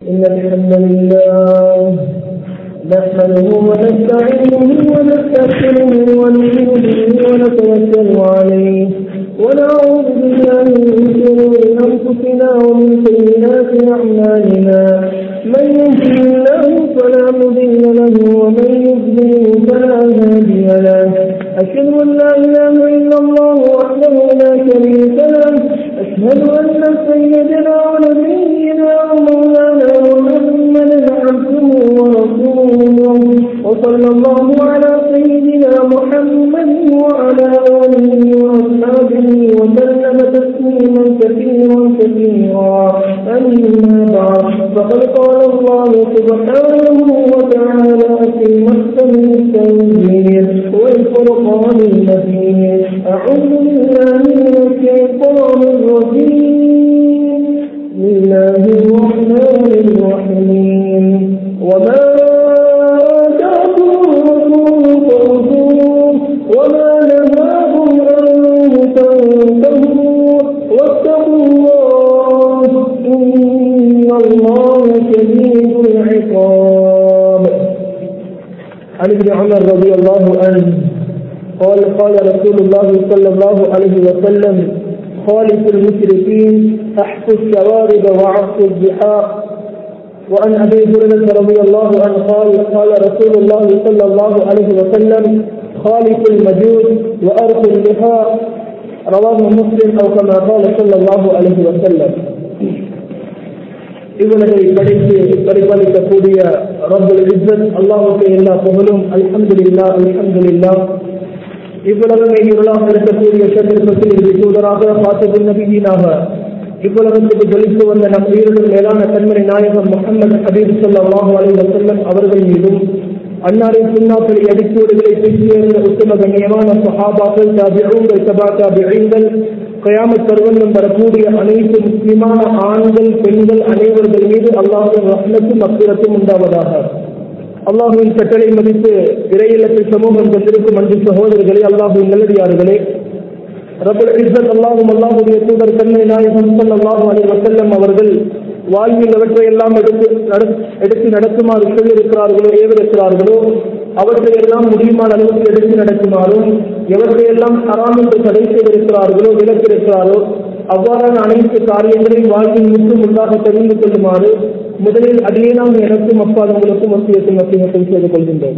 إن الحمد لله نحمده ونستعينه ونستغفره ونؤمن به ونتوكل عليه ونعوذ بالله من شرور أنفسنا ومن سيئات أعمالنا من يهده الله فلا مضل له ومن يضلل فلا هادي له أشهد أن لا إله إلا الله وحده لا شريك له أشهد أن سيدنا ونبينا ومولانا محمدا عبده ورسوله وصلى الله على سيدنا محمد وعلى آله وأصحابه وسلم تسليما كثيرا كثيرا أما بعد فقد قال الله سبحانه وتعالى في محكم التنزيل والفرقان المبين أعوذ بالله من الشيطان الرجيم بسم الله الرحمن الرحيم وما آتاكم الرسول فخذوه وما نهاكم عنه فانتهوا واتقوا الله إن الله شديد العقاب عن ابن عمر رضي الله عنه قال قال رسول الله صلى الله عليه وسلم خالف المشركين احفوا الشوارب وعفوا الزحاق وعن ابي هريره رضي الله عنه قال قال رسول الله صلى الله عليه وسلم خالف المجوس وارخوا اللحاء رواه مسلم او كما قال صلى الله عليه وسلم இவனை படைத்து பரிபாலிக்கக்கூடிய ரப்பல் இஸ்ஸத் அல்லாஹுக்கு எல்லா புகழும் அல்ஹம்துலில்லா அல்ஹம்துலில்லா இவ்வுலகமே இருளாக இருக்கக்கூடிய சந்தர்ப்பத்தில் இது தூதராக பார்த்து நபியினாக இவ்வுலகத்துக்கு ஜொலித்து வந்த நம் உயிரிலும் மேலான கண்மணி நாயகம் முகமது ஹபீப் சல்லாஹு அலி வசல்லம் அவர்கள் மீதும் அன்னாரின் சுண்ணாக்களை அடிச்சூடுகளை பேசியிருந்த உத்தம கண்ணியமான சஹாபாக்கள் தாபிகள் சபா தாபிகள் கயாமத் பருவம் வரக்கூடிய அனைத்து முஸ்லிமான ஆண்கள் பெண்கள் அனைவர்கள் மீது அல்லாஹின் ரஹ்மத்தும் அப்பிரத்தும் உண்டாவதாக அல்லாஹுவின் கட்டளை மதித்து இறையில்லத்தில் சமூகம் கொண்டிருக்கும் அன்பு சகோதரர்களே அல்லாஹுவின் நல்லடியார்களே ரபுல் இஸ்ஸத் அல்லாஹும் அல்லாஹுடைய தூதர் கண்ணை நாயகம் அல்லாஹு அலி வசல்லம் அவர்கள் வாழ்வில் எவற்றையெல்லாம் எடுத்து எடுத்து நடத்துமாறு சொல்லியிருக்கிறார்களோ ஏவிருக்கிறார்களோ அவற்றையெல்லாம் முடியுமான அளவுக்கு எடுத்து நடக்குமாறும் எவற்றையெல்லாம் ஹராம் என்று தடை செய்திருக்கிறார்களோ விலக்கிருக்கிறாரோ அவ்வாறான அனைத்து காரியங்களையும் வாழ்வில் முற்று முன்பாக தெரிந்து கொள்ளுமாறு முதலில் அடியேனாம் எனக்கும் அப்பா உங்களுக்கும் வசியத்தை வசியத்தை செய்து கொள்கின்றோம்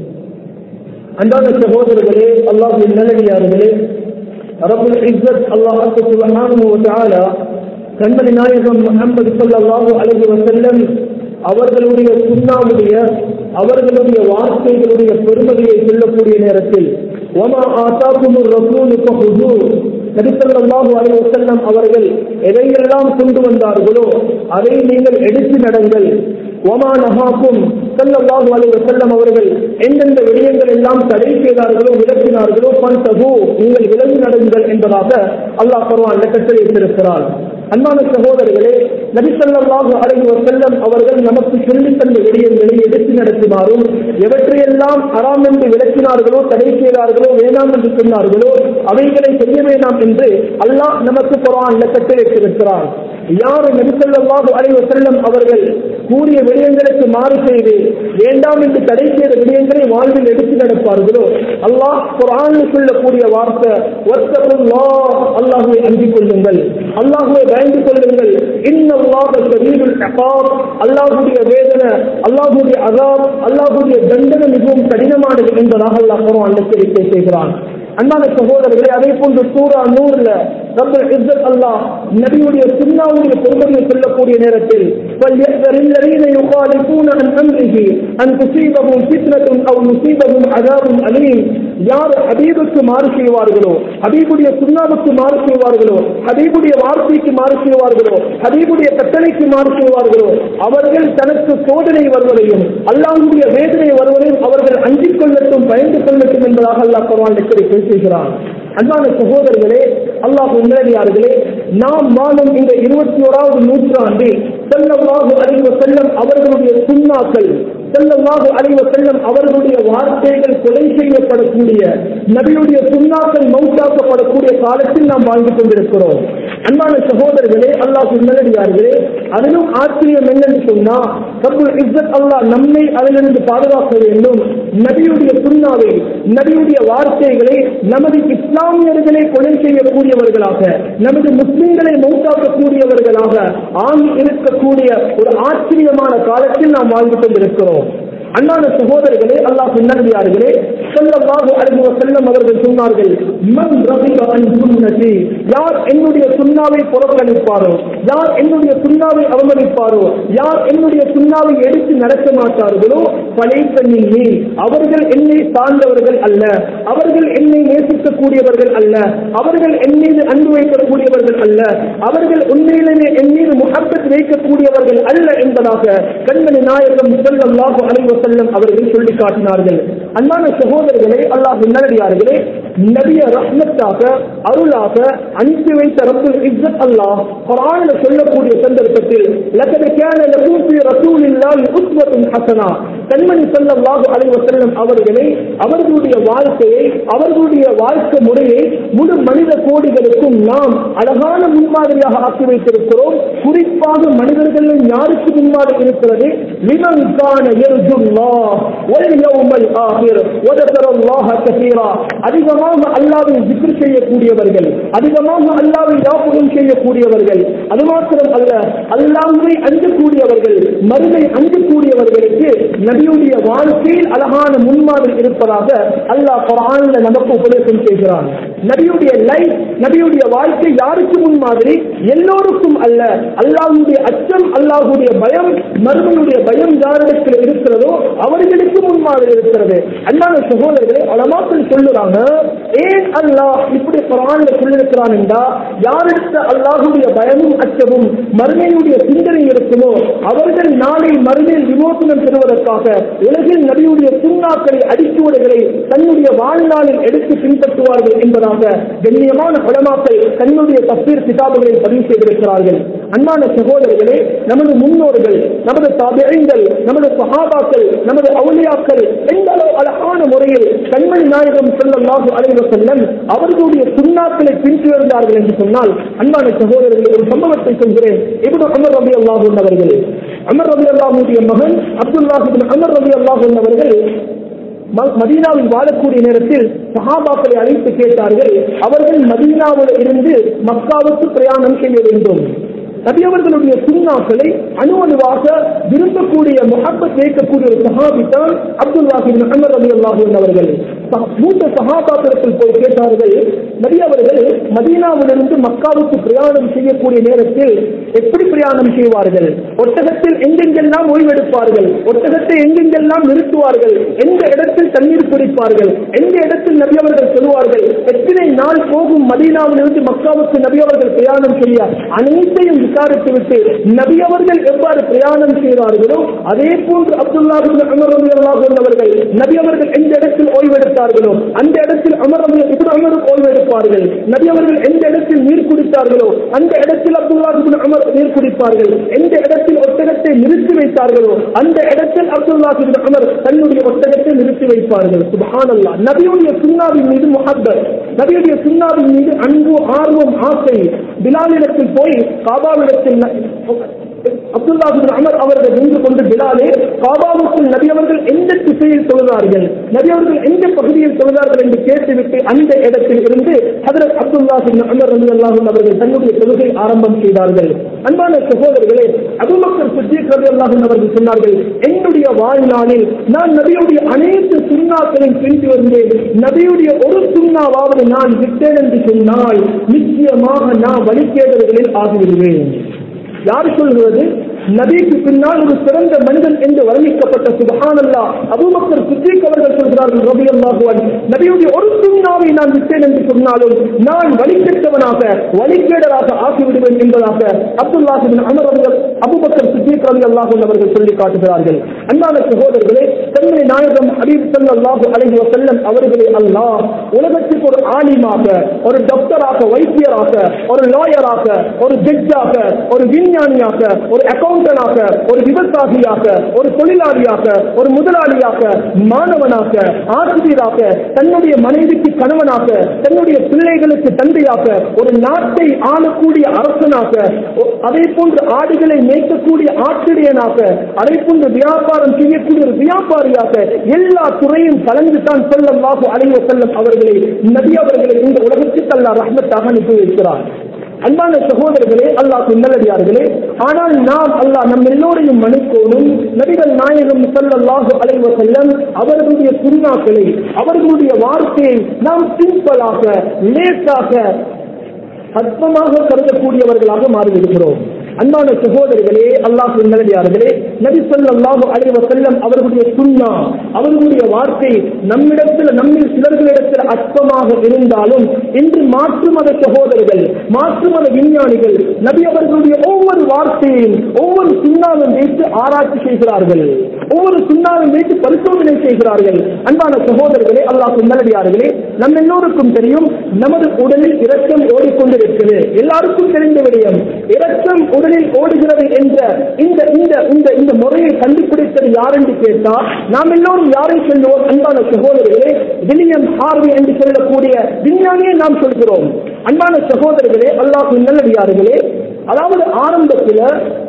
அன்றாட சகோதரர்களே அல்லாஹ் நல்லடியார்களே ரபுல் இஸ்ஸத் அல்லாஹ் சுப்ஹானஹு வ தஆலா கண்மணி நாயகம் முகமது ஸல்லல்லாஹு அலைஹி வஸல்லம் அவர்களுடைய சுண்ணாவுடைய அவர்களுடைய வார்த்தைகளுடைய பெருமதியை சொல்லக்கூடிய நேரத்தில் ஒமா ஆத்தாக்கும் ரசூல் ஃபஹுது நபி ஸல்லல்லாஹு அலைஹி வஸல்லம் அவர்கள் எதையெல்லாம் கொண்டு வந்தார்களோ அதை நீங்கள் எடுத்து நடங்கள் ஒமா நஹாக்கும் ஸல்லல்லாஹு அலைஹி வஸல்லம் அவர்கள் எந்தெந்த விடயங்கள் எல்லாம் தடை செய்தார்களோ விளக்கினார்களோ பன்தகு நீங்கள் விலகி நடங்கள் என்பதாக அல்லாஹ் குர்ஆன்ல கட்டளையிட்டிருக்கிறார் அன்பான சகோதரர்களே நபிசல்லாஹு அலைஹி வஸல்லம் அவர்கள் நமக்கு சொல்லித் தந்த விடயங்களை எடுத்து நடத்தினாரும் எவற்றையெல்லாம் ஹராம் என்று விளக்கினார்களோ தடை செய்தார்களோ வேண்டாம் என்று சொன்னார்களோ அவைகளை செய்ய வேண்டாம் என்று அல்லாஹ் நமக்கு குரான்ல கட்டளையிட்டிருக்கிறார் யார் நபிசல்லாஹு அலைஹி வஸல்லம் அவர்கள் கூறிய விடயங்களுக்கு மாறு செய்து வேண்டாம் என்று தடை செய்த விடயங்களை வாழ்வில் எடுத்து நடப்பார்களோ அல்லாஹ் குரான் சொல்லக்கூடிய வார்த்தை அல்லாஹுவை அஞ்சிக் கொள்ளுங்கள் அல்லாஹுவை பயந்து கொள்ளுங்கள் அல்லாஹுடைய வேதனை அல்லாஹுடைய அதாப் அல்லாஹுடைய தண்டனை மிகவும் கடினமானது என்பதாக அல்லாஹ் குரான் எச்சரிக்கை செய்கிறான் அன்பான சகோதரர்களே அதே போன்று சூரா நூறுல ரப்பல் இஸ்ஸத் அல்லாஹ் நபியுடைய சுன்னாவுடைய பொறுமையை சொல்லக்கூடிய நேரத்தில் فَلْيَحْذَرِ الَّذِينَ يُخَالِفُونَ عَنْ أَمْرِهِ أَنْ تُصِيبَهُمْ فِتْنَةٌ أَوْ يُصِيبَهُمْ عَذَابٌ أَلِيمٌ யார் ஹபீபுக்கு மாறு செய்வார்களோ ஹபீபுடைய சுண்ணாவுக்கு மாறு செய்வார்களோ ஹபீபுடைய வார்த்தைக்கு மாறு செய்வார்களோ ஹபீபுடைய கட்டளைக்கு மாறு செய்வார்களோ அவர்கள் தனக்கு சோதனை வருவதையும் அல்லாஹுடைய வேதனை வருவதையும் அவர்கள் அஞ்சிக் கொள்ளட்டும் பயந்து கொள்ளட்டும் என்பதாக அல்லாஹ் குர்ஆன் எச்சரிக்கை செய்கிறான் அன்பான சகோதரர்களே அல்லாஹ் உண்மையார்களே நாம் வாழும் இந்த இருபத்தி ஓராவது நூற்றாண்டில் செல்லவாக அறிவு செல்லம் அவர்களுடைய சுண்ண சுண்ணாக்கள் செல்லமாக அலைவ செல்லம் அவர்களுடைய வார்த்தைகள் கொலை செய்யப்படக்கூடிய நபியுடைய சுண்ணாக்கள் மௌத்தாக்கப்படக்கூடிய காலத்தில் நாம் வாழ்ந்து கொண்டிருக்கிறோம் அன்பான சகோதரர்களே அல்லாஹ் நல்லடியார்களே அதிலும் ஆச்சரியம் என்னன்னு சொன்னா ரப்புல் இஸ்ஸத் அல்லாஹ் நம்மை அதிலிருந்து பாதுகாக்க வேண்டும் நபியுடைய சுண்ணாவை நபியுடைய வார்த்தைகளை நமது இஸ்லாமியர்களை கொலை செய்யக்கூடியவர்களாக நமது முஸ்லிம்களை மௌத்தாக்கக்கூடியவர்களாக ஆகி இருக்கக்கூடிய ஒரு ஆச்சரியமான காலத்தில் நாம் வாழ்ந்து கொண்டிருக்கிறோம் அண்ணான சகோதரர்களே அல்லாஹ் பின்னடியார்களே செல்லமாக அழகுவ செல்லம் அவர்கள் சொன்னார்கள் மன் ரபிக அன் சுன்னதி யார் என்னுடைய சுண்ணாவை புறக்கணிப்பாரோ யார் என்னுடைய சுண்ணாவை அவமதிப்பாரோ யார் என்னுடைய சுண்ணாவை எடுத்து நடக்க மாட்டார்களோ பழைய நீ அவர்கள் என்னை சார்ந்தவர்கள் அல்ல அவர்கள் என்னை நேசிக்கக்கூடியவர்கள் அல்ல அவர்கள் என் மீது அன்பு வைக்கக்கூடியவர்கள் அல்ல அவர்கள் உண்மையிலேயே என் மீது முகப்பத் வைக்கக்கூடியவர்கள் அல்ல என்பதாக கண்மணி நாயகம் செல்லல்லாஹு அலைவ செல்லம் அவர்கள் சொல்லி காட்டினார்கள் அன்பான சகோதரர்களே அல்லாஹ் நல்லடியார்களே நபிய ரஹ்மத்தாக அருளாக அனுப்பி வைத்த ரப்புல் இஸ்ஸத் அல்லாஹ் குர்ஆனில் சொல்லக்கூடிய சந்தர்ப்பத்தில் லக்கத கான லகும் ஃபீ ரசூலில்லாஹி உஸ்வத்துன் ஹஸனா கண்மணி ஸல்லல்லாஹு அலைஹி வஸல்லம் அவர்களை அவர்களுடைய வாழ்க்கையை அவர்களுடைய வாழ்க்கை முறையை முழு மனித கோடிகளுக்கும் நாம் அழகான முன்மாதிரியாக ஆக்கி வைத்திருக்கிறோம் குறிப்பாக மனிதர்களில் யாருக்கு முன்மாதிரி இருக்கிறது லிமன் கான யர்ஜுல்லாஹ் வல் யௌமல் ஆகிர் வதக்கரல்லாஹ கஸீரா அதிகமாக அல்லாஹ்வை zikr செய்யக்கூடியவர்கள் அதிகமாக அல்லாஹ்வை ஞாபகம் செய்யக்கூடியவர்கள் அது மாத்திரம் அல்ல அல்லாஹ்வை அஞ்சக்கூடியவர்கள் மறுமை அஞ்சக்கூடியவர்களுக்கு நபியுடைய வாழ்க்கையில் அழகான முன்மாதிரி இருப்பதாக அல்லாஹ் குர்ஆனில் நமக்கு உபதேசம் செய்கிறான் நபியுடைய லைஃப் நபியுடைய வாழ்க்கை யாருக்கு முன்மாதிரி எல்லோருக்கும் அல்ல அல்லாஹ்வுடைய அச்சம் அல்லாஹ்வுடைய பயம் மறுமையுடைய பயம் யாரிடத்தில் இருக்கிறதோ அவர்களுக்கு முன்மாதிரி இருக்கிறது அன்பான சகோதரர்களே அலமாக்கள் சொல்லுறாங்க ஏன் அல்லாஹ் இப்படி குரான்ல சொல்லிருக்கிறான் என்றா யாரிடத்த அல்லாஹுடைய பயமும் அச்சமும் மறுமையுடைய சிந்தனை இருக்குமோ அவர்கள் நாளை மறுமையில் விமோசனம் பெறுவதற்காக உலகில் நபியுடைய சுண்ணாக்களை அடிச்சுவடுகளை தன்னுடைய வாழ்நாளில் எடுத்து பின்பற்றுவார்கள் என்பதாக கண்ணியமான உலமாக்கள் தன்னுடைய தப்பீர் கிதாபுகளில் பதிவு செய்திருக்கிறார்கள் அன்பான சகோதரர்களே நமது முன்னோர்கள் நமது தாபியங்கள் நமது சஹாபாக்கள் நமது அவுலியாக்கள் எந்த அளவு அழகான முறையில் கண்மணி நாயகம் செல்லல்லாஹு அலைவ செல்லம் அவர்களுடைய சுண்ணாக்களை பின்தொடர்ந்தார்கள் என்று சொன்னால் அன்பான சகோதரர்கள் ஒரு சம்பவத்தை சொல்கிறேன் இப்படி அமர் ரபி அல்லாஹூ அவர்கள் அமர் ரபி அல்லாஹுடைய மகன் அப்துல்லாஹிபின் அமர் ரபி அல்லாஹூ அவர்கள் ம- மதீனாவில் வாழக்கூடிய நேரத்தில் சஹாபாக்களை அழைத்து கேட்டார்கள் அவர்கள் மதீனாவில் இருந்து மக்காவுக்கு பிரயாணம் செய்ய வேண்டும் நபி அவர்களுடைய சுண்ணாக்களை அணு அணுவாக விரும்பக்கூடிய முகப்பத் வைக்கக்கூடிய ஒரு சஹாபி தான் அப்துல்லாஹிபின் அமர் ரபி அல்லாஹூ அவர்கள் சஹ- மூத்த சஹாபாக்களிடத்தில் போய் கேட்டார்கள் நபி அவர்கள் மதீனாவிலிருந்து மக்காவுக்கு பிரயாணம் செய்யக்கூடிய நேரத்தில் எப்படி பிரயாணம் செய்வார்கள் ஒட்டகத்தில் எங்கெங்கெல்லாம் ஓய்வெடுப்பார்கள் ஒட்டகத்தை எங்கெங்கெல்லாம் நிறுத்துவார்கள் எந்த இடத்தில் தண்ணீர் குடிப்பார்கள் எந்த இடத்தில் நபி அவர்கள் சொல்லுவார்கள் எத்தனை நாள் போகும் மதீனாவிலிருந்து மக்காவுக்கு நபி அவர்கள் பிரயாணம் செய்ய அனைத்தையும் விசாரித்துவிட்டு நபி அவர்கள் எவ்வாறு பிரயாணம் செய்வார்களோ அதே போன்று அப்துல்லா பின் உமர் ரலியல்லாஹு அன்ஹு அவர்கள் நபி அவர்கள் எந்த இடத்தில் ஓய்வெடுத்தார்களோ அந்த இடத்தில் அமர் ரலி- இப்னு உமர் ஓய்வெடுப்பார்கள் நபி அவர்கள் எந்த இடத்தில் நீர் குடித்தார்களோ அந்த இடத்தில் அப்துல்லா பின் உமர் நீர் குடிப்பார்கள் எந்த இடத்தில் ஒட்டகத்தை நிறுத்தி வைத்தார்களோ அந்த இடத்தில் அப்துல்லா பின் உமர் தன்னுடைய ஒட்டகத்தை நிறுத்தி வைப்பார்கள் சுப்ஹானல்லாஹ் நபியுடைய சுன்னாவின் மீது முஹப்பத் நபியுடைய சுன்னாவின் மீது அன்பு ஆர்வம் ஆசை பிலாலிடத்தில் போய் காபாவிடத்தில் ந- அப்துல்லா பின் அமர் அவர்கள் நின்று கொண்டு பிலாலே காபாவுக்குள் நபி அவர்கள் எந்த திசையில் தொழுதார்கள் நபி அவர்கள் எந்த பகுதியில் தொழுதார்கள் என்று கேட்டுவிட்டு அந்த இடத்தில் இருந்து ஹதரத் அப்துல்லா பின் அமர் ரலி அல்லாஹும் அவர்கள் தன்னுடைய தொழுகை ஆரம்பம் செய்தார்கள் அன்பான சகோதரர்களே அபுபக்கர் சித்திக் ரலி அல்லாஹும் அவர்கள் சொன்னார்கள் என்னுடைய வாழ்நாளில் நான் நபியுடைய அனைத்து சுண்ணாக்களையும் பிரித்து வந்தேன் நபியுடைய ஒரு சுண்ணாவாவது நான் விட்டேன் என்று சொன்னால் நிச்சயமாக நான் வழிகேடர்களில் ஆகிவிடுவேன் யார் சொல்கிறது நபிக்கு பின்னால் ஒரு சிறந்த மனிதன் என்று வர்ணிக்கப்பட்ட சுபஹானல்லா அபூபக்கர் சித்திக் அவர்கள் சொல்கிறார்கள் ரபி அல்லாஹுவன் நபியுடைய ஒரு சுண்ணாவை நான் விட்டேன் என்று சொன்னாலும் நான் வழிகெட்டவனாக வழிகேடராக ஆகிவிடுவேன் என்பதாக அப்துல்லாஹிபின் அமர் அவர்கள் அபூபக்கர் சித்திக் ரபி அல்லாஹுவன் அவர்கள் சொல்லி காட்டுகிறார்கள் அன்பான சகோதரர்களே தன்னை நாயகம் ஹபீப் ஸல்லல்லாஹு அலைஹி வஸல்லம் அவர்களை அல்லாஹ் உலகத்துக்கு ஒரு ஆலிமாக ஒரு டாக்டராக வைத்தியராக ஒரு லாயராக ஒரு ஜட்ஜாக ஒரு விஞ்ஞானியாக ஒரு அக்கௌண்டனாக ஒரு விவசாயியாக ஒரு தொழிலாளியாக ஒரு முதலாளியாக மாணவனாக ஆசிரியராக தன்னுடைய மனைவிக்கு கணவனாக தன்னுடைய பிள்ளைகளுக்கு தந்தையாக ஒரு நாட்டை ஆளக்கூடிய அரசனாக ஒ- அதே போன்று ஆடுகளை மேய்க்கக்கூடிய ஆசிரியனாக அதே போன்று வியாபாரம் செய்யக்கூடிய ஒரு வியாபாரியாக எல்லா துறையும் கலந்து தான் செல்லல்லாஹு அலைவ செல்லம் அவர்களை நபி அவர்களை இந்த உலகத்துக்கு அல்லாஹ் ரஹ்மத்தாக அனுப்பி வைக்கிறார் அன்பான சகோதரர்களே அல்லாஹ் நல்லடியார்களே ஆனால் நாம் அல்லாஹ் நம் எல்லோரையும் மன்னிக்கோடும் நபிகள் நாயகம் ஸல்லல்லாஹு அலைஹி வஸல்லம் அவர்களுடைய சுண்ணாக்களை அவர்களுடைய வார்த்தையை நாம் சிம்பிளாக லேசாக அற்பமாக கருதக்கூடியவர்களாக மாறிவிடுகிறோம் அன்பான சகோதரர்களே அல்லாஹ் நல்லடியார்களே நபி ஸல்லல்லாஹு அலைஹி வஸல்லம் அவர்களுடைய சுன்னா அவர்களுடைய வார்த்தை நம்மிடத்தில் நம்மில் சிலர்களிடத்தில் அற்பமாக இருந்தாலும் இன்று மாற்று மத சகோதரர்கள் மாற்று மத விஞ்ஞானிகள் நபி அவர்களுடைய ஒவ்வொரு வார்த்தையையும் ஒவ்வொரு சுண்ணாவும் வைத்து ஆராய்ச்சி செய்கிறார்கள் ஒவ்வொரு சுண்ணாவும் வைத்து பரிசோதனை செய்கிறார்கள் அன்பான சகோதரர்களே அல்லாஹ் நல்லடியார்களே நம்ம எல்லோருக்கும் தெரியும் நமது உடலில் இரத்தம் ஓடிக்கொண்டிருக்கிறது எல்லாருக்கும் தெரிந்த விடயம் இரத்தம் உடலில் ஓடுகிறது என்ற இந்த இந்த இந்த இந்த முறையை கண்டுபிடித்தது யார் என்று கேட்டால் நாம் எல்லோரும் யாரை சொல்லுவோம் அன்பான சகோதரர்களே வில்லியம் ஹார்வி என்று சொல்லக்கூடிய விஞ்ஞானியை நாம் சொல்கிறோம் அன்பான சகோதரர்களே அல்லாஹ் நல்லடியார்களே அதாவது ஆரம்பத்தில்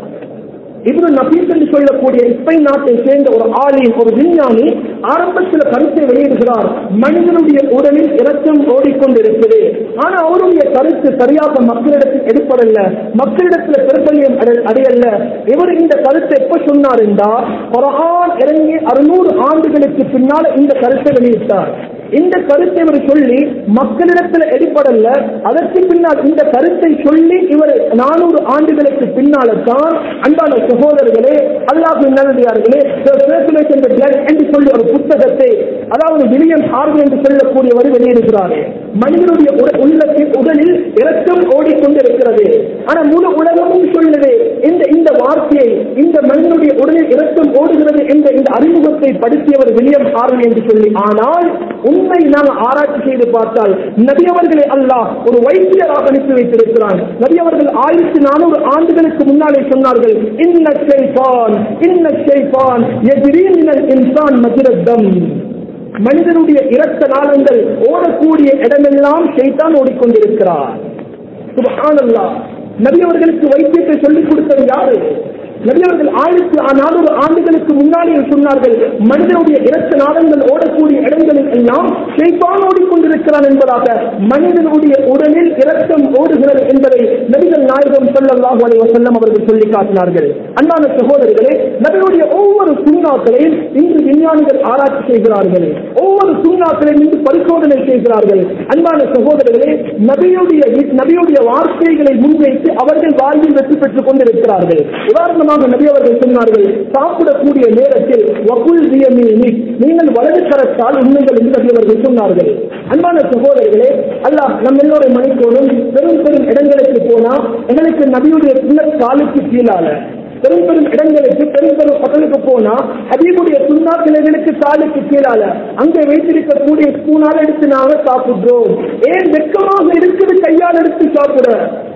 இப்னு நபீஸ் என்று சொல்லக்கூடிய ஸ்பெயின் நாட்டை சேர்ந்த ஒரு ஆலிம் ஒரு விஞ்ஞானி ஆரம்பத்தில் கருத்தை வெளியிடுகிறார் மனிதனுடைய உடலில் இரத்தம் ஓடிக்கொண்டிருக்கிறது ஆனா அவருடைய கருத்து சரியாக மக்களிடத்தில் எடுப்பதல்ல மக்களிடத்தில் பிரபல்யம் அடை- அடையல்ல இவர் இந்த கருத்தை எப்ப சொன்னார் என்றால் குர்ஆன் இறங்கி அறுநூறு ஆண்டுகளுக்கு பின்னால் இந்த கருத்தை வெளியிட்டார் இந்த கருத்தை இவர் சொல்லி மக்களிடத்தில் எடுப்படல்ல அதற்கு பின்னால் இந்த கருத்தை சொல்லி இவர் நானூறு ஆண்டுகளுக்கு பின்னால தான் அன்பான சகோதரர்களே அல்லாஹ் நல்லடியார்களே சர்க்குலேஷன் பிளட் என்று சொல்லி ஒரு புத்தகத்தை அதாவது வில்லியம் ஹார்வி என்று சொல்லக்கூடியவர் வெளியிடுகிறார் மனிதனுடைய உட- உள்ளத்தில் உடலில் இரத்தம் ஓடிக்கொண்டிருக்கிறது ஆனா முழு உலகமும் சொல்லுது இந்த இந்த வார்த்தையை இந்த மனிதனுடைய உடலில் இரத்தம் ஓடுகிறது என்ற இந்த அறிமுகத்தை படுத்தியவர் வில்லியம் ஹார்வி என்று சொல்லி ஆனால் உண்மை நாம் ஆராய்ச்சி செய்து பார்த்தால் நபி அவர்களை அல்லாஹ் ஒரு வைத்தியராக அனுப்பி வைத்திருக்கிறான் நபி அவர்கள் ஆயிரத்தி நானூறு ஆண்டுகளுக்கு முன்னாலே சொன்னார்கள் இன்ன ஷைத்தான் இன்ன ஷைத்தான் எதிரி மினல் இன்சான் மஜ்ரத்தம் மனிதனுடைய இரத்த நாளங்கள் ஓடக்கூடிய இடமெல்லாம் ஷைத்தான் ஓடிக்கொண்டிருக்கிறார் சுபஹானல்லாஹ் நபி அவர்களுக்கு வைத்தியத்தை சொல்லிக் கொடுத்தது யாரு நபி அவர்கள் ஆயிரத்தி நானூறு ஆண்டுகளுக்கு முன்னாலே சொன்னார்கள் மனிதனுடைய இரத்த நாளங்கள் ஓடக்கூடிய இடங்களில் எல்லாம் ஷைத்தான் ஓடிக்கொண்டிருக்கிறான் என்பதாக மனிதனுடைய உடலில் இரத்தம் ஓடுகிறது என்பதை நபிகள் நாயகம் ஸல்லல்லாஹு அலைஹி வஸல்லம் அவர்கள் சொல்லி காட்டினார்கள் அன்பான சகோதரர்களே நபியுடைய ஒவ்வொரு சுண்ணாக்களையும் இன்று விஞ்ஞானிகள் ஆராய்ச்சி செய்கிறார்கள் ஒவ்வொரு சுண்ணாக்களையும் இன்று பரிசோதனை செய்கிறார்கள் அன்பான சகோதரர்களே நபியுடைய நபியுடைய வார்த்தைகளை முன்வைத்து அவர்கள் வாழ்வில் வெற்றி பெற்றுக் கொண்டிருக்கிறார்கள் உதாரணமாக நபி அவர்கள் சொன்னார்கள் சாப்பிடக்கூடிய நேரத்தில் வகுல் வியமீனி நீங்கள் வலது கரத்தால் உண்மைகள் என்று நபி அவர்கள் சொன்னார்கள் அன்பான சகோதரர்களே அல்லாஹ் நம் எல்லோரும் மணிக்கோடும் பெரும் பெரும் இடங்களுக்கு போனா எங்களுக்கு நபியுடைய சின்ன காலுக்கு கீழால பெரும் பெரும் இடங்களுக்கு பெரும் பெரும் பக்கலுக்கு போனா ஹபீபுடைய சுண்ணா கிளைகளுக்கு காலுக்கு கீழால அங்கே வைத்திருக்கக்கூடிய ஸ்பூனால் எடுத்து நாங்க சாப்பிடுறோம் ஏன் வெட்கமாக இருக்குது கையால் எடுத்து சாப்பிட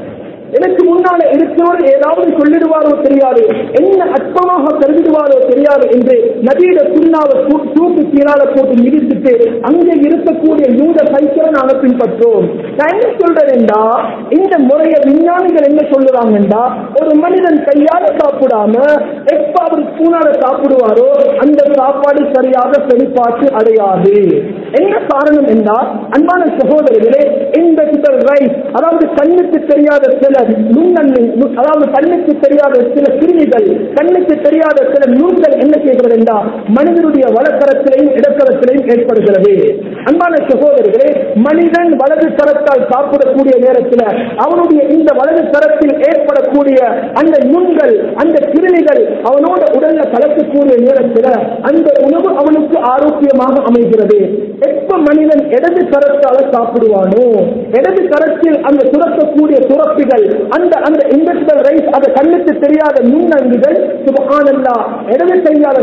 எனக்கு முன்னால இருக்கிறவர் ஏதாவது சொல்லிடுவாரோ தெரியாது என்ன அற்பமாக கருதிடுவாரோ தெரியாது என்று நதியிட சுண்ணாவை தூ- தூக்கு கீழால போட்டு மிதித்துட்டு அங்கே இருக்கக்கூடிய யூத சைக்கிளை நாங்க பின்பற்றோம் நான் என்ன சொல்றேன்டா இந்த முறைய விஞ்ஞானிகள் என்ன சொல்லுறாங்கடா ஒரு மனிதன் கையால சாப்பிடாம எப்ப அவர் ஸ்பூனால சாப்பிடுவாரோ அந்த சாப்பாடு சரியாக செழிப்பாற்று அடையாது என்ன காரணம் என்றால் அன்பான சகோதரர்களே இந்த ரைஸ் அதாவது கண்ணுக்கு தெரியாத சில நுண்ணன்மை நு- அதாவது கண்ணுக்கு தெரியாத சில கிருமிகள் கண்ணுக்கு தெரியாத சில நுண்கள் என்ன செய்கிறது என்றால் மனிதனுடைய வலக்கரத்திலையும் இடக்கரத்திலையும் ஏற்படுகிறது அன்பான சகோதரர்களே மனிதன் வலது கரத்தால் சாப்பிடக்கூடிய நேரத்தில் அவனுடைய இந்த வலது கரத்தில் ஏற்படக்கூடிய அந்த நுண்கள் அந்த கிருமிகள் அவனோட உடல்ல கலக்கக்கூடிய நேரத்தில் அந்த உணவு அவனுக்கு ஆரோக்கியமாக அமைகிறது எப்ப மனிதன் இடது கரத்தால சாப்பிடுவானோ இடது கரத்தில் அந்த சுரக்கக்கூடிய சுரப்பிகள் அந்த அந்த இன்வெஸ்டர் ரைஸ் அந்த கண்ணுக்கு தெரியாத நுண்ணங்குகள் சுபஹானல்லா இடது கையால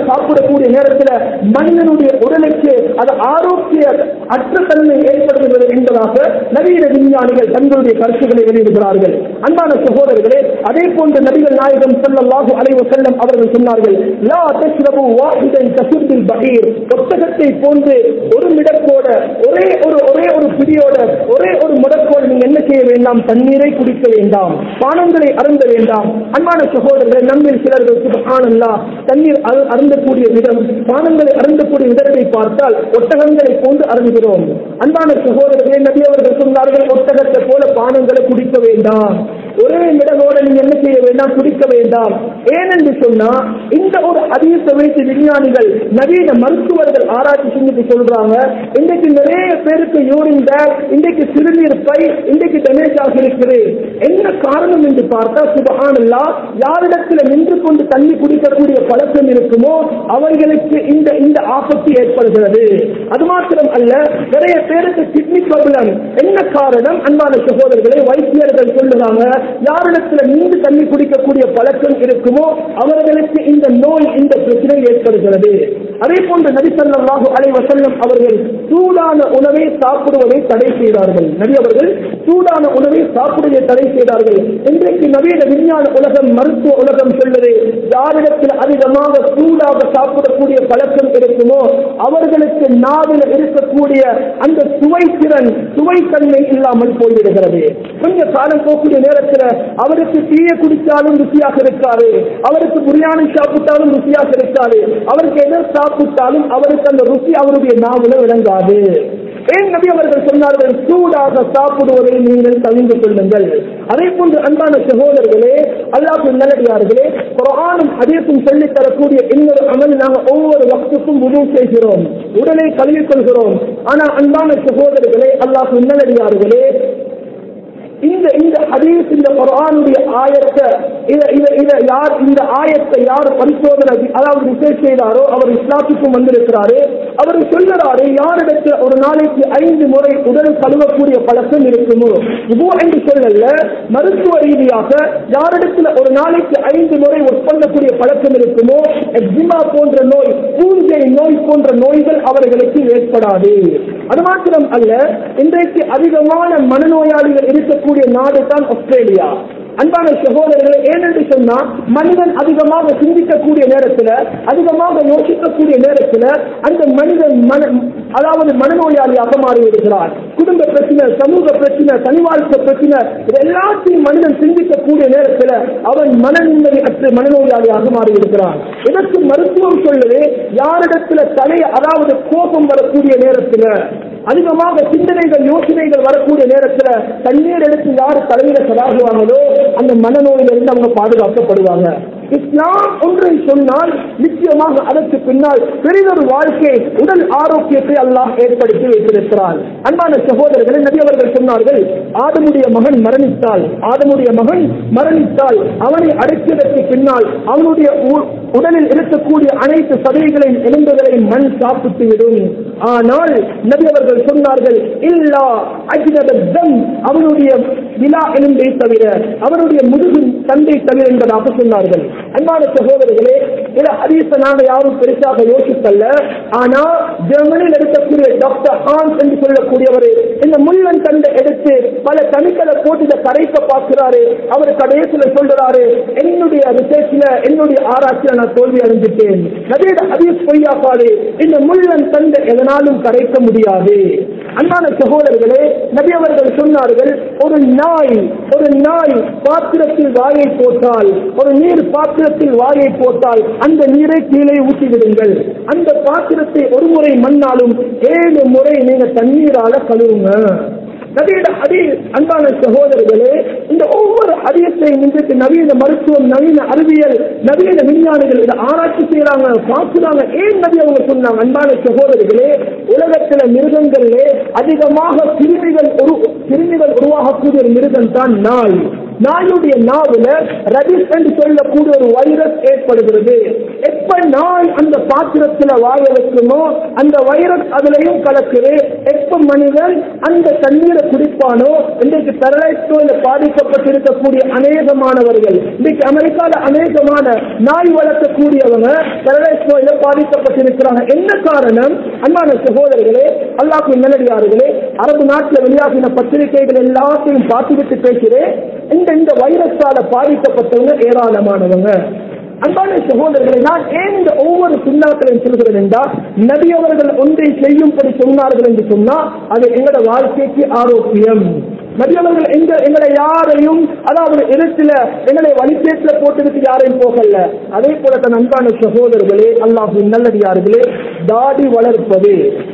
சாப்பிடக்கூடிய நேரத்தில் மனிதனுடைய உடலுக்கு அது ஆரோக்கிய அற்ற தன்மை ஏற்படுகிறது என்பதாக நவீன விஞ்ஞானிகள் தங்களுடைய கருத்துக்களை வெளியிடுகிறார்கள் அன்பான சகோதரர்களே அதே போன்ற நபிகள் நாயகம் ஸல்லல்லாஹு அலைஹி வஸல்லம் அவர்கள் சொன்னார்கள் லா தஷ்ரபு வாஹிதன் கசுபில் பஹீர் ஒட்டகத்தை போன்று ஒரு மிடக்கோட ஒரே ஒரு ஒரே ஒரு பிடியோட ஒரே ஒரு முடக்கோடு நீங்க என்ன செய்ய வேண்டாம் தண்ணீரை குடிக்க வேண்டாம் பானங்களை அருந்த வேண்டாம் அன்பான சகோதரர்கள் நம்மில் சிலர்கள் சுபஹானல்லா தண்ணீர் அரு- அருந்தக்கூடிய விதம் பானங்களை அருந்தக்கூடிய விதத்தை பார்த்தால் ஒட்டகங்களை போன்று அருந்துகிறோம் அன்பான சகோதரர்களே நபி அவர்கள் சொன்னார்கள் ஒட்டகத்தை போல பானங்களை குடிக்க வேண்டாம் ஒரே மிடகோட நீங்க என்ன செய்ய வேண்டாம் குடிக்க வேண்டாம் ஏனென்று சொன்னா இந்த ஒரு அதிக வைத்து விஞ்ஞானிகள் நவீன மருத்துவர்கள் ஆராய்ச்சி செஞ்சுட்டு சொல்றாங்க இன்றைக்கு நிறைய பேருக்கு யூரின் பேக் இன்றைக்கு சிறுநீர் பை இன்றைக்கு டேமேஜ் ஆகியிருக்குது என்ன காரணம் என்று பார்த்தா சுபஹானல்லா யாரிடத்தில் நின்று கொண்டு தண்ணி குடிக்கக்கூடிய பழக்கம் இருக்குமோ அவர்களுக்கு இந்த இந்த ஆபத்து ஏற்படுகிறது அது மாத்திரம் அல்ல நிறைய பேருக்கு கிட்னி ப்ராப்ளம் என்ன காரணம் அன்பான சகோதரர்களை வைத்தியர்கள் சொல்லுறாங்க யாரிடத்துல நின்று தண்ணி குடிக்கக்கூடிய பழக்கம் இருக்குமோ அவர்களுக்கு இந்த நோய் இந்த பிரச்சனை ஏற்படுகிறது அதே போன்று நபி ஸல்லல்லாஹு அலைஹி வஸல்லம் அவர்கள் சூடான உணவை சாப்பிடுவதை தடை செய்தார்கள் நபி அவர்கள் சூடான உணவை சாப்பிடுவதை தடை செய்தார்கள் இன்றைக்கு நவீன விஞ்ஞான உலகம் மருத்துவ உலகம் சொல்லுது யாரிடத்தில் அதிகமாக சூடாக சாப்பிடக்கூடிய பழக்கம் இருக்குமோ அவர்களுக்கு நாவில் இருக்கக்கூடிய அந்த சுவைத்திறன் சுவைத்தன்மை இல்லாமல் போய்விடுகிறது கொஞ்ச காலம் போக்கூடிய நேரத்தில் அவருக்கு டீயை குடித்தாலும் ருசியாக இருக்காது அவருக்கு பிரியாணி சாப்பிட்டாலும் ருசியாக இருக்காது அவருக்கு எதை சாப்பிட்டாலும் அவருக்கு அந்த ருசி அவருடைய நாவில விளங்காது ஏன் நபி அவர்கள் சொன்னார்கள் சூடாக சாப்பிடுவதை நீங்கள் தவிர்த்து கொள்ளுங்கள் அதே போன்று அன்பான சகோதரர்களே அல்லாஹ் நல்லடியார்களே குரானும் அதேக்கும் சொல்லித் தரக்கூடிய இன்னொரு அமல் நாங்கள் ஒவ்வொரு வக்துக்கும் உதவு செய்கிறோம் உடலை கழுவிக் கொள்கிறோம் ஆனா அன்பான சகோதரர்களே அல்லாஹ் நல்லடியார்களே இந்த இந்த ஹதீஸ் இந்த குர்ஆனுடைய ஆயத்தை இத இத இத யார் இந்த ஆயத்தை யார் பரிசோதனை அதாவது ரிசர்ச் செய்தாரோ அவர் இஸ்லாத்துக்கும் வந்திருக்கிறாரு அவர் சொல்லுறாரு யாரிடத்தில் ஒரு நாளைக்கு ஐந்து முறை உடல் கழுவக்கூடிய பழக்கம் இருக்குமோ இது என்று சொல்லல மருத்துவ ரீதியாக யாரிடத்தில் ஒரு நாளைக்கு ஐந்து முறை உட்கொள்ளக்கூடிய பழக்கம் இருக்குமோ எக்ஸிமா போன்ற நோய் பூஞ்சை நோய் போன்ற நோய்கள் அவர்களுக்கு ஏற்படாது அது மாத்திரம் அல்ல இன்றைக்கு அதிகமான மனநோயாளிகள் இருக்கக்கூடிய நாடு தான் ஆஸ்திரேலியா அன்பான சகோதரர்களை ஏனென்று சொன்னா மனிதன் அதிகமாக சிந்திக்கக்கூடிய நேரத்தில் அதிகமாக யோசிக்கக்கூடிய நேரத்தில் அந்த மனிதன் மன அதாவது மனநோயாளியாக மாறிவிடுகிறார் குடும்ப பிரச்சனை சமூக பிரச்சனை தனி வாழ்க்கை பிரச்சனை இது எல்லாத்தையும் மனிதன் சிந்திக்கக்கூடிய நேரத்தில் அவன் மன நிம்மதி அற்று மனநோயாளியாக மாறிவிடுகிறான் இதற்கு மருத்துவம் சொல்லுது யாரிடத்துல தலை அதாவது கோபம் வரக்கூடிய நேரத்தில் அதிகமாக சிந்தனைகள் யோசனைகள் வரக்கூடிய நேரத்தில் தண்ணீர் எடுத்து யார் தலையில சதாகுவாங்களோ அந்த மனநோயிலிருந்து அவங்க பாதுகாக்கப்படுவாங்க இஸ்லாம் ஒன்றை சொன்னால் நிச்சயமாக அதற்கு பின்னால் பெரிதொரு வாழ்க்கை உடல் ஆரோக்கியத்தை அல்லாஹ் ஏற்படுத்தி வைத்திருக்கிறார் அன்பான சகோதரர்களை நபி அவர்கள் சொன்னார்கள் ஆதமுடைய மகன் மரணித்தால் ஆதமுடைய மகன் மரணித்தால் அவனை அடைத்ததற்கு பின்னால் அவனுடைய உ- உடலில் இருக்கக்கூடிய அனைத்து சதைகளையும் எலும்புகளையும் மண் சாப்பிட்டு விடும் ஆனால் நபி அவர்கள் சொன்னார்கள் இல்லா அஜ்னதம் அவனுடைய விழா எலும்பை தவிர அவருடைய முதுகு தந்தை தவிர என்பதாக சொன்னார்கள் அன்பான சகோதரர்களே இதை ஹதீஸ நாங்க யாரும் பெருசாக யோசிக்கல ஆனா ஜெர்மனியில் இருக்கக்கூடிய டாக்டர் ஹான்ஸ் என்று சொல்லக்கூடியவர் இந்த முள்ளன் தண்டை எடுத்து பல தனிக்களை போட்டு இதை கரைக்க பார்க்கிறாரு அவர் கடைசியில சொல்றாரு என்னுடைய ரிசர்ச்ல என்னுடைய ஆராய்ச்சியில நான் தோல்வி அடைஞ்சிட்டேன் நபீட ஹதீஸ் பொய்யாப்பாடு இந்த முள்ளன் தண்டை எதனாலும் கரைக்க முடியாது அன்பான சகோதரர்களே நபி அவர்கள் சொன்னார்கள் ஒரு நாய் ஒரு நாய் பாத்திரத்தில் வாயை போட்டால் ஒரு நீர் பாத்திரத்தில் வாயை போட்டால் அந்த நீரை கீழே ஊற்றி விடுங்கள் அந்த பாத்திரத்தை ஒரு முறை மண்ணாலும் ஏழு முறை நீங்க தண்ணீரால கழுவுங்க நவீன ஹதீஸ் அன்பான சகோதரர்களே இந்த ஒவ்வொரு ஹதீஸையும் இன்றைக்கு நவீன மருத்துவம் நவீன அறிவியல் நவீன விஞ்ஞானிகள் இதை ஆராய்ச்சி செய்யறாங்க பார்க்கிறாங்க ஏன் நபி அவங்க சொன்னாங்க அன்பான சகோதரர்களே உலகத்துல மிருகங்களிலே அதிகமாக கிருமிகள் உரு கிருமிகள் உருவாகக்கூடிய ஒரு மிருகம் தான் நாய் நாயுடைய நாவுல ரபிஸ் என்று சொல்லக்கூடிய ஒரு வைரஸ் ஏற்படுகிறது எப்ப நாய் அந்த பாத்திரத்துல வாய வைக்குமோ அந்த வைரஸ் அதுலயும் கலக்குது எப்ப மனிதன் அந்த தண்ணீரை குடிப்பானோ இன்றைக்கு பெரலைஸ் நோயில பாதிக்கப்பட்டிருக்கக்கூடிய அநேகமானவர்கள் இன்றைக்கு அமெரிக்கால அநேகமான நாய் வளர்க்கக்கூடியவங்க பெரலைஸ் நோயில பாதிக்கப்பட்டிருக்கிறாங்க என்ன காரணம் அன்பான சகோதரர்களே அல்லாஹின் நல்லடியார்களே அரபு நாட்டில் வெளியாகின பத்திரிகைகள் எல்லாத்தையும் பார்த்துவிட்டு பேசுகிறேன் இந்த இந்த வைரஸால பாதிக்கப்பட்டவங்க ஏராளமானவங்க அன்பான சகோதரர்களை நான் ஏன் இந்த ஒவ்வொரு சுண்ணாக்களையும் சொல்கிறேன் என்றால் நபி அவர்கள் ஒன்றை செய்யும்படி சொன்னார்கள் என்று சொன்னால் அது எங்களோட வாழ்க்கைக்கு ஆரோக்கியம் நபி அவர்கள் எங்க எங்களை யாரையும் அதாவது இடத்துல எங்களை வழிபேட்டில போட்டுவிட்டு யாரையும் போகல அதே போல தன் அன்பான சகோதரர்களே அல்லாஹின் நல்லடியார்களே தாடி வளர்ப்பது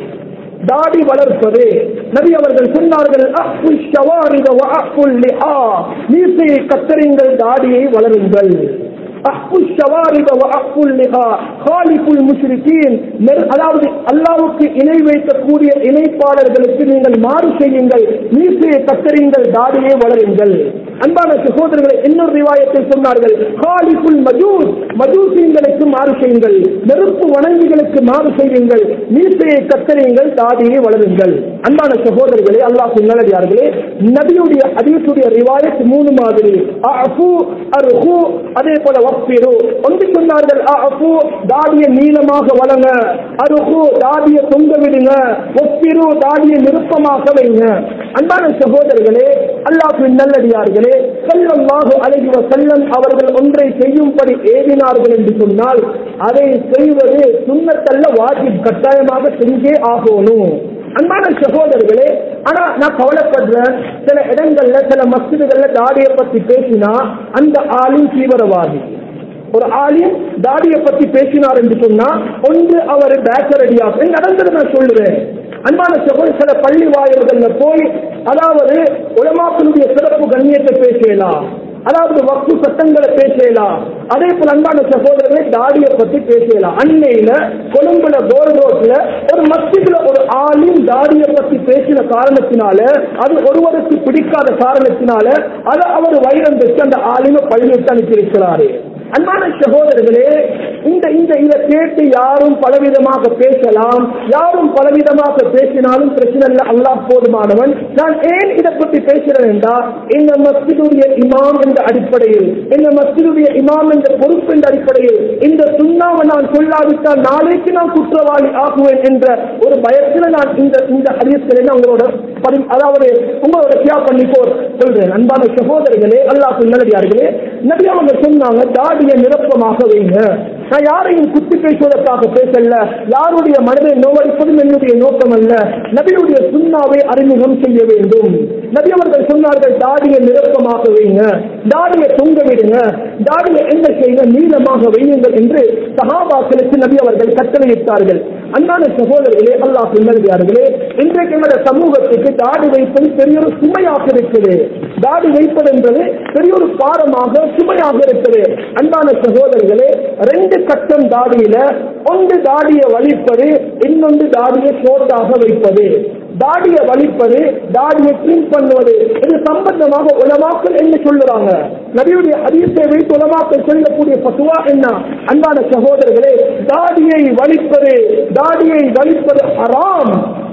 தாடி வளர்ப்பது நபி அவர்கள் சொன்னார்கள் அஹ்புல் ஷவாரித வ அஹ்புல் லிஹா மீசையை கத்தரிங்கள் தாடியை வளருங்கள் அஹ்புல் ஷவாரித வ அஹ்புல் லிஹா காலிஃபுல் முஷ்ரிகீன் நெர்- அதாவது அல்லாஹ்வுக்கு இணை வைக்கக்கூடிய இணைப்பாளர்களுக்கு நீங்கள் மாறு செய்யுங்கள் மீசையை கத்தரிங்கள் தாடியை வளருங்கள் அன்பான சகோதரர்களை இன்னொரு ரிவாயத்தில் சொன்னார்கள் காலிஃபுல் மஜூஸ் மஜூசியங்களுக்கு மாறு செய்யுங்கள் நெருப்பு வணங்கிகளுக்கு மாறு செய்யுங்கள் மீசையை கத்தரியுங்கள் தாடியை வளருங்கள் அன்பான சகோதரர்களே அல்லாஹ் நல்லடியார்களே நபியுடைய அதீசுடைய ரிவாயத் மூணு மாதிரி அஃபு அர்ஹு அதே போல வஃபிரு ஒன்று சொன்னார்கள் அஃபு தாடியை நீளமாக வளங்க அருகு தாடியை தொங்க விடுங்க ஒப்பிரு தாடியை நிருப்பமாக வைங்க அன்பான சகோதரர்களே அல்லாஹின் நல்லடியார்களே ஸல்லல்லாஹு அலைஹி வஸல்லம் அவர்கள் ஒன்றை செய்யும்படி ஏவினார்கள் என்று சொன்னால் அதை செய்வது சுண்ணத்தல்ல வாஜிப் கட்டாயமாக செஞ்சே ஆகணும் அன்பான சகோதரர்களே ஆனா நான் கவலைப்படுறேன் சில இடங்கள்ல சில மஸ்ஜிதுகள்ல தாடியை பத்தி பேசினா அந்த ஆளும் தீவிரவாதி ஒரு ஆலிம் தாடியை பத்தி பேசினார் என்று சொன்னா ஒன்று அவர் பேக்கரடியா நடந்தது நான் சொல்லுவேன் அன்பான சகோதர சில பள்ளி வாயில்கள்ல போய் அதாவது உலமாக்களுடைய சிறப்பு கண்ணியத்தை பேசலாம் அதாவது வக்கு சட்டங்களை பேசலாம் அதே போல அன்பான சகோதரர்களை தாடியை பத்தி பேசலாம் அன்னையில கொழும்புல கோல் ரோட்ல ஒரு மத்தியில ஒரு ஆளின் தாடியை பத்தி பேசின காரணத்தினால அது ஒருவருக்கு பிடிக்காத காரணத்தினால அதை அவர் வைரம் பெற்று அந்த ஆளுமை பள்ளியிட்டு அனுப்பியிருக்கிறாரு அன்பான சகோதரர்களே இந்த இந்த இதை கேட்டு யாரும் பலவிதமாக பேசலாம் யாரும் பலவிதமாக பேசினாலும் பிரச்சனை இல்லை அல்லாஹ் போதுமானவன் நான் ஏன் இதை பற்றி பேசுறேன் என்றால் இந்த மஸ்ஜிதுடைய இமாம் என்ற அடிப்படையில் இந்த மஸ்ஜிதுடைய இமாம் என்ற பொறுப்பு என்ற அடிப்படையில் இந்த சுண்ணாவை நான் சொல்லாவிட்டால் நாளைக்கு நான் குற்றவாளி ஆகுவேன் என்ற ஒரு பயத்தில் நான் இந்த இந்த ஹதீஸ்களை நான் உங்களோட பரி- அதாவது உங்களோட தியா பண்ணி போர் சொல்றேன் அன்பான சகோதரர்களே அல்லாஹ் நல்லடியார்களே நபி அவங்க சொன்னாங்க தாடியை நிரப்பமாக வைங்க நான் யாரையும் குத்தி பேசுவதற்காக பேசல யாருடைய மனதை நோவடிப்பதும் என்னுடைய நோக்கம் அல்ல நபியுடைய சுண்ணாவை அறிமுகம் செய்ய வேண்டும் நபி அவர்கள் சொன்னார்கள் தாடியை நிரப்பமாக வைங்க தாடியை தொங்க விடுங்க தாடியை என்ன செய்யுங்க நீளமாக வையுங்கள் என்று சகாபாக்களுக்கு நபி அவர்கள் கட்டளையிட்டார்கள் அன்பான சகோதரர்களே அல்லாஹ் பின்னர்களே இன்றைக்கு எங்களுடைய சமூகத்துக்கு தாடி வைப்பது பெரிய ஒரு சுமையாக இருக்குது தாடி வைப்பது என்பது பெரிய ஒரு பாரமாக சுமையாக இருக்குது அன்பான சகோதரர்களே ரெண்டு கட்டம் தாடியில ஒன்று தாடியை வலிப்பது இன்னொன்று தாடியை ஷோர்ட்டாக வைப்பது தாடியை வலிப்பது தாடியை கிளீன் பண்ணுவது இது சம்பந்தமாக உலமாக்கள் என்ன சொல்லுறாங்க நபியுடைய ஹதீஸை வைத்து உலமாக்கள் சொல்லக்கூடிய பசுவா என்ன அன்பான சகோதரர்களே தாடியை வலிப்பது தாடியை வலிப்பது ஹராம்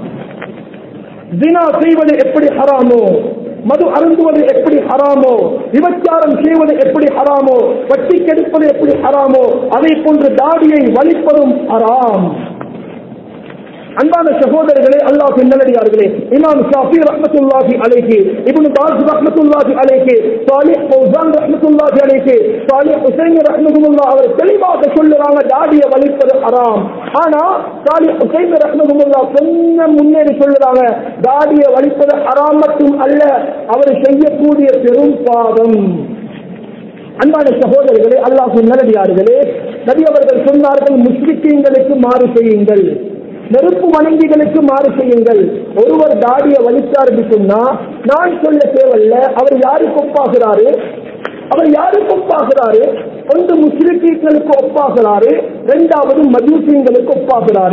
தினா செய்வது எப்படி ஹராமோ மது அருந்துவது எப்படி ஹராமோ விபச்சாரம் செய்வது எப்படி ஹராமோ வட்டி கெடுப்பது எப்படி ஹராமோ அதை போன்று தாடியை வலிப்பதும் ஹராம் அன்பான சகோதரர்களே அல்லாஹ் நல்லடியார்களே இமாம் ஷாஃபி ரஹ்மத்துல்லாஹி அலைஹி இப்னு பாஸ் ரஹ்மத்துல்லாஹி அலைஹி சாலிஹ் ஃபௌசான் ரஹ்மத்துல்லாஹி அலைஹி சாலிஹ் ஹுசைன் ரஹ்மத்துல்லாஹ் அவர் தெளிவாக சொல்லுறாங்க தாடியை வலிப்பது ஹராம் ஆனா சாலிஹ் ஹுசைன் ரஹ்மத்துல்லாஹ் கொஞ்சம் முன்னேறி சொல்லுறாங்க தாடியை வலிப்பது ஹராம் மட்டும் அல்ல அவர் செய்யக்கூடிய பெரும் பாவம் அன்பான சகோதரர்களே அல்லாஹ் நல்லடியார்களே நபி அவர்கள் சொன்னார்கள் முஸ்லிக்கீங்களுக்கு மாறு செய்யுங்கள் நெருப்பு வணங்கிகளுக்கு மாறு செய்யுங்கள் ஒருவர் தாடியை வலித்தார் என்று சொன்னா நான் சொல்ல தேவையில்ல அவர் யாருக்கு ஒப்பாகிறாரு அவர் யாருக்கு ஒப்பாகிறாரு ஒன்று முஸ்லிம்களுக்கு ஒப்பாகிறாரு இரண்டாவது மஜூசியங்களுக்கு ஒப்பாகிறாரு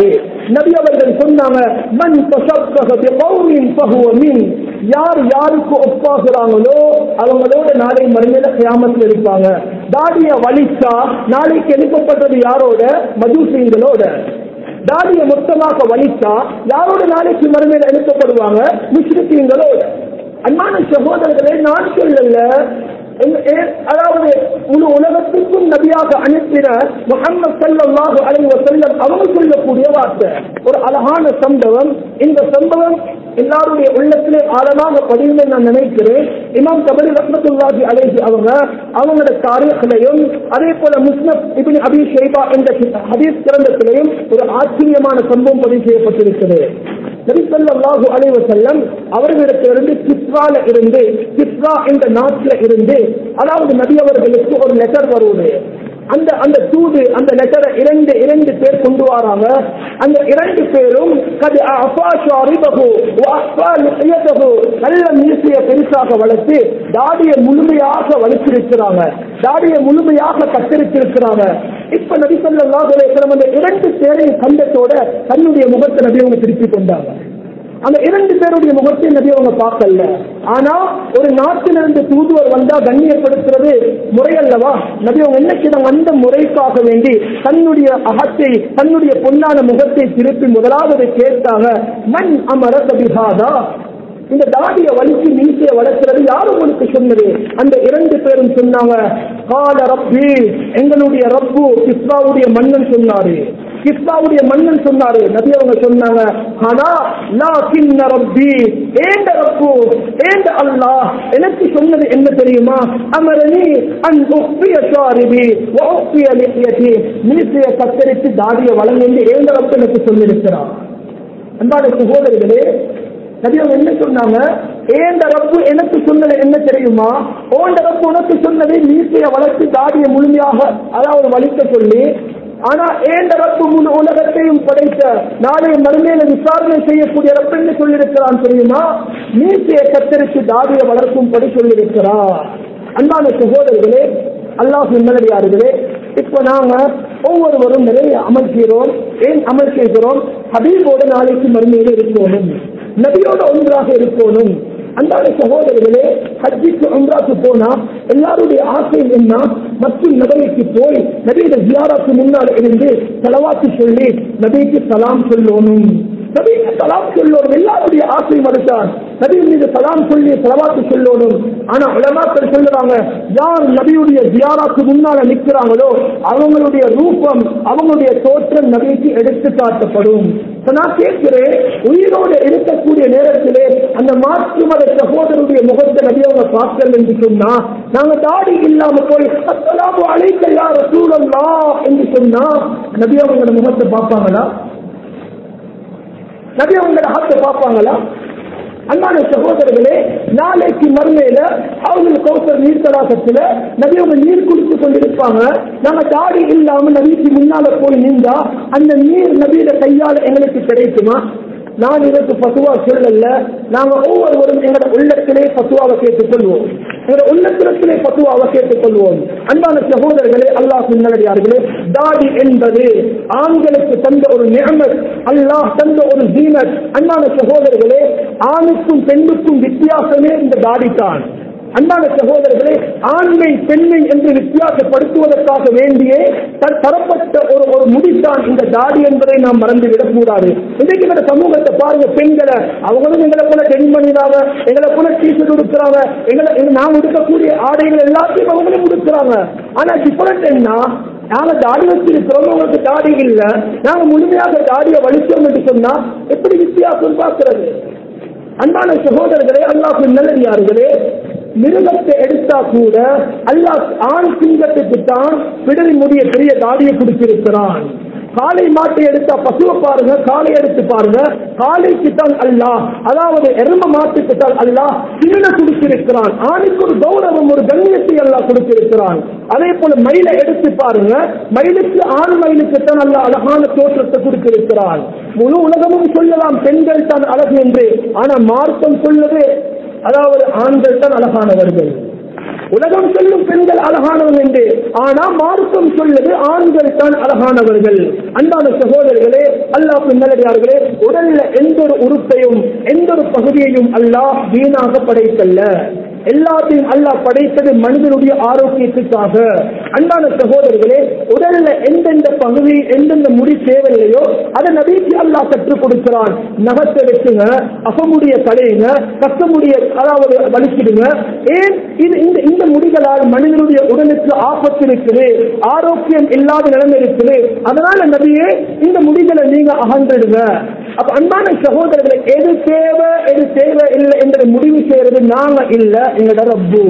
நபி அவர்கள் சொன்னாங்க மன் தஷப்பக பிகௌமின் ஃபஹுவ மின் யார் யாருக்கு ஒப்பாகிறாங்களோ அவங்களோட நாளை மறுமையில கியாமத்தில் இருப்பாங்க தாடிய வலிச்சா நாளைக்கு எழுப்பப்பட்டது யாரோட மதுசீங்களோட தாடிய மொத்தமாக வலிச்சா யாரோட நாளைக்கு மறுமையில எழுப்பப்படுவாங்க முஸ்லிம்களோட அன்பான சகோதரர்களே நான் சொல்லல எங்க- ஏ- அதாவது முழு உலகத்திற்கும் நபியாக அனுப்பின முகமது ஸல்லல்லாஹு அலைஹி வஸல்லம் அவங்க சொல்லக்கூடிய வார்த்தை ஒரு அழகான சம்பவம் இந்த சம்பவம் எல்லாருடைய உள்ளத்திலே ஆழமாக பதிவுன்னு நான் நினைக்கிறேன் இமாம் கபரி ரஹ்மத்துல்லாஹி அலைஹி அவங்க அவங்களோட தாரீഖിலையும் அதே போல முஸ்னப் இப்னு அபி ஷைபா என்ற ஹதீஸ் கிரந்தத்திலையும் ஒரு ஆச்சரியமான சம்பவம் பதிவு செய்யப்பட்டிருக்கிறது நபி ஸல்லல்லாஹு அலைஹி வஸல்லம் அவர்களிடத்திலிருந்து கிஸ்ரால இருந்து கிஸ்ரா என்ற நாட்டில இருந்து அதாவது நபி அவர்களுக்கு ஒரு லெட்டர் வருவது அந்த அந்த தூது அந்த லெட்டரை இரண்டு இரண்டு பேர் கொண்டு வராங்க அந்த இரண்டு பேரும் கது அஃபா ஷாரிபஹு வ அஃபா லிஹியதஹு நல்ல மீசைய பெருசாக வளர்த்து தாடியை முழுமையாக வளர்த்திருக்கிறாங்க தாடியை முழுமையாக கத்தரித்திருக்கிறாங்க இப்ப நபி ஸல்லல்லாஹு அலைஹி வஸல்லம் அந்த இரண்டு பேரையும் கண்டத்தோட தன்னுடைய முகத்தை நபி அவங்க திருப்பி கொண்டாங்க அந்த இரண்டு பேருடைய முகத்தை நபி அவங்க பார்க்கல ஆனா ஒரு நாட்டிலிருந்து தூதுவர் வந்தா கண்ணியப்படுத்துறது முறையல்லவா நபி அவங்க என்ன செய்தாங்க அந்த முறைக்காக வேண்டி தன்னுடைய அகத்தை தன்னுடைய பொன்னான முகத்தை திருப்பி முதலாவது கேட்டாங்க மண் அமர கபிஹாதா இந்த தாடிய வலிச்சு மீசைய வளர்க்கிறது யார் உங்களுக்கு சொன்னது அந்த இரண்டு பேரும் சொன்னாங்க கால ரப்பி எங்களுடைய ரப்பு கிஸ்ராவுடைய மன்னன் சொன்னாரு கிஸ்ராவுடைய மன்னன் சொன்னாரு நபி அவங்க சொன்னாங்க ஆனா லா கிண்ண ரப்பி ஏண்ட ரப்பு ஏண்ட அல்லாஹ் எனக்கு சொன்னது என்ன தெரியுமா அமரணி அன் உப்பிய ஷாரிபி உப்பிய லிஹியதி மீசைய கத்தரித்து தாடிய வளர்ந்து ஏண்ட ரப்பு எனக்கு சொல்லியிருக்கிறார் அன்பான சகோதரர்களே நபி அவங்க என்ன சொன்னாங்க ஏண்ட ரப்பு எனக்கு சொன்னது என்ன தெரியுமா ஓண்ட ரப்பு உனக்கு சொன்னது மீசைய வளர்த்து தாடியை முழுமையாக அதாவது வலிக்க சொல்லி ஆனா ஏண்ட ரப்பு முழு உலகத்தையும் படைத்த நாளை மறுமையில விசாரணை செய்யக்கூடிய ரப்பு என்ன சொல்லியிருக்கிறான் தெரியுமா மீசையை கத்தரித்து தாடியை வளர்க்கும்படி சொல்லியிருக்கிறார் அன்பான சகோதரர்களே அல்லாஹ் நல்லடியார்களே இப்ப நாங்க ஒவ்வொருவரும் நிறைய அமல் செய்கிறோம் ஏன் அமல் செய்கிறோம் ஹபீபோட நாளைக்கு மறுமையில இருக்கணும் நபியோட ஒன்றாக இருக்கணும் அன்றாட சகோதரர்களே ஹஜ்ஜிக்கு உம்ராக்கு போனா எல்லாருடைய ஆசை என்ன மற்றும் நபிக்கு போய் நபியோட ஜியாராக்கு முன்னால் இருந்து செலவாக்கு சொல்லி நபிக்கு சலாம் சொல்லணும் நபிக்கு சலாம் சொல்லணும் எல்லாருடைய ஆசை மறுத்தான் நபி மீது சலாம் சொல்லி செலவாக்கு சொல்லணும் ஆனா உலமாக்கள் சொல்லுறாங்க யார் நபியுடைய ஜியாராக்கு முன்னால நிக்கிறாங்களோ அவங்களுடைய ரூபம் அவங்களுடைய தோற்றம் நபிக்கு எடுத்து காட்டப்படும் இப்ப நான் கேட்கிறேன் உயிரோடு இருக்கக்கூடிய நேரத்திலே அந்த மாற்று மத சகோதரருடைய முகத்தை நபி அவங்க பார்க்கல என்று சொன்னா நாங்க தாடி இல்லாம போய் அஸ்ஸலாமு அலைக்க யா ரசூலல்லாஹ் என்று சொன்னா நபி அவங்களோட முகத்தை பார்ப்பாங்களா நபி அவங்களோட ஹத்தை பார்ப்பாங்களா அன்பான சகோதரர்களே நாளைக்கு மறுமையில அவங்க கௌசர் நீர் தடாகத்துல நபி அவங்க நீர் குடித்து கொண்டிருப்பாங்க நாங்க தாடி இல்லாம நபிக்கு முன்னால போய் நின்றா அந்த நீர் நபியோட கையால எங்களுக்கு கிடைக்குமா நான் இதற்கு பசுவா சொல்லல நாங்க ஒவ்வொருவரும் எங்களோட உள்ளத்திலே பசுவாவை கேட்டுக் கொள்வோம் எங்களோட உள்ளத்திலே பசுவாவை கேட்டுக் கொள்வோம் அன்பான சகோதரர்களே அல்லாஹ் நல்லடியார்களே தாடி என்பது ஆண்களுக்கு தந்த ஒரு நியமத் அல்லாஹ் தந்த ஒரு ஜீனத் அன்பான சகோதரர்களே ஆணுக்கும் பெண்ணுக்கும் வித்தியாசமே இந்த தாடி தான் அன்பான சகோதரர்களே ஆண்மை பெண்மை என்று வித்தியாசப்படுத்துவதற்காக வேண்டியே த- தரப்பட்ட ஒரு ஒரு முடித்தான் இந்த தாடி என்பதை நாம் மறந்துவிடக் கூடாது இன்றைக்கு இந்த சமூகத்தை பாருங்க பெண்களை அவங்களும் எங்களை போல பெண்மணிதாக எங்களை போல டீஷர்ட் உடுக்கிறாங்க எங்களை எங்க- நாம் உடுக்கக்கூடிய ஆடைகள் எல்லாத்தையும் அவங்களும் உடுக்கிறாங்க ஆனா டிஃபரண்ட் என்ன நாங்க தாடி வச்சிருக்கிறோம் உங்களுக்கு தாடி இல்ல நாங்க முழுமையாக தாடியை வலிச்சோம் என்று சொன்னா எப்படி வித்தியாசம் பார்க்கிறது அன்பான சகோதரர்களே அல்லாஹ் நல்லடியார்களே மிருகத்தை எடுத்தா கூட அல்லாஹ் ஆண் சிங்கத்துக்கு தான் பிடரி முடிய பெரிய தாடியை கொடுத்திருக்கிறான் காளை மாட்டை எடுத்தா பசுவை பாருங்க காளை எடுத்து பாருங்க காளைக்கு தான் அல்லாஹ் அதாவது எரும மாட்டுக்கு தான் அல்லாஹ் சின்ன கொடுத்திருக்கிறான் ஆணுக்கு ஒரு கௌரவம் ஒரு கண்ணியத்தை அல்லாஹ் கொடுத்திருக்கிறான் அதே போல மயிலை எடுத்து பாருங்க மயிலுக்கு ஆண் மயிலுக்கு தான் அல்லாஹ் அழகான தோற்றத்தை கொடுத்திருக்கிறான் முழு உலகமும் சொல்லலாம் பெண்கள் தான் அழகு என்று ஆனா மார்க்கம் சொல்லுது அதாவது ஆண்கள் தான் அழகானவர்கள் உலகம் சொல்லும் பெண்கள் அழகானவர்கள் என்று ஆனா மார்க்கம் சொல்லுது ஆண்கள் தான் அழகானவர்கள் அன்பான சகோதரர்களே அல்லாஹ் நல்லடியார்களே உடல்ல எந்த ஒரு உறுப்பையும் எந்த ஒரு பகுதியையும் அல்லாஹ் வீணாக படைத்தல்ல எல்லாத்தையும் அல்லாஹ் படைத்தது மனிதனுடைய ஆரோக்கியத்துக்காக அன்பான சகோதரர்களே உடல்ல எந்தெந்த பகுதி எந்தெந்த முடி தேவையில்லையோ அதை நபிக்கு அல்லாஹ் கற்றுக் கொடுக்கிறான் நகத்தை வச்சுங்க அகமுடிய கலையுங்க கத்தமுடிய அதாவது வலிக்கிடுங்க ஏன் இது இந்த இந்த முடிகளால் மனிதனுடைய உடலுக்கு ஆபத்து இருக்குது ஆரோக்கியம் இல்லாத நிலைமை இருக்குது அதனால நபியே இந்த முடிகளை நீங்க அகன்றிடுங்க அப்ப அன்பான சகோதரர்களை எது தேவை எது தேவை இல்லை என்பதை முடிவு செய்யறது நாங்க இல்ல எங்களோட ரப்பு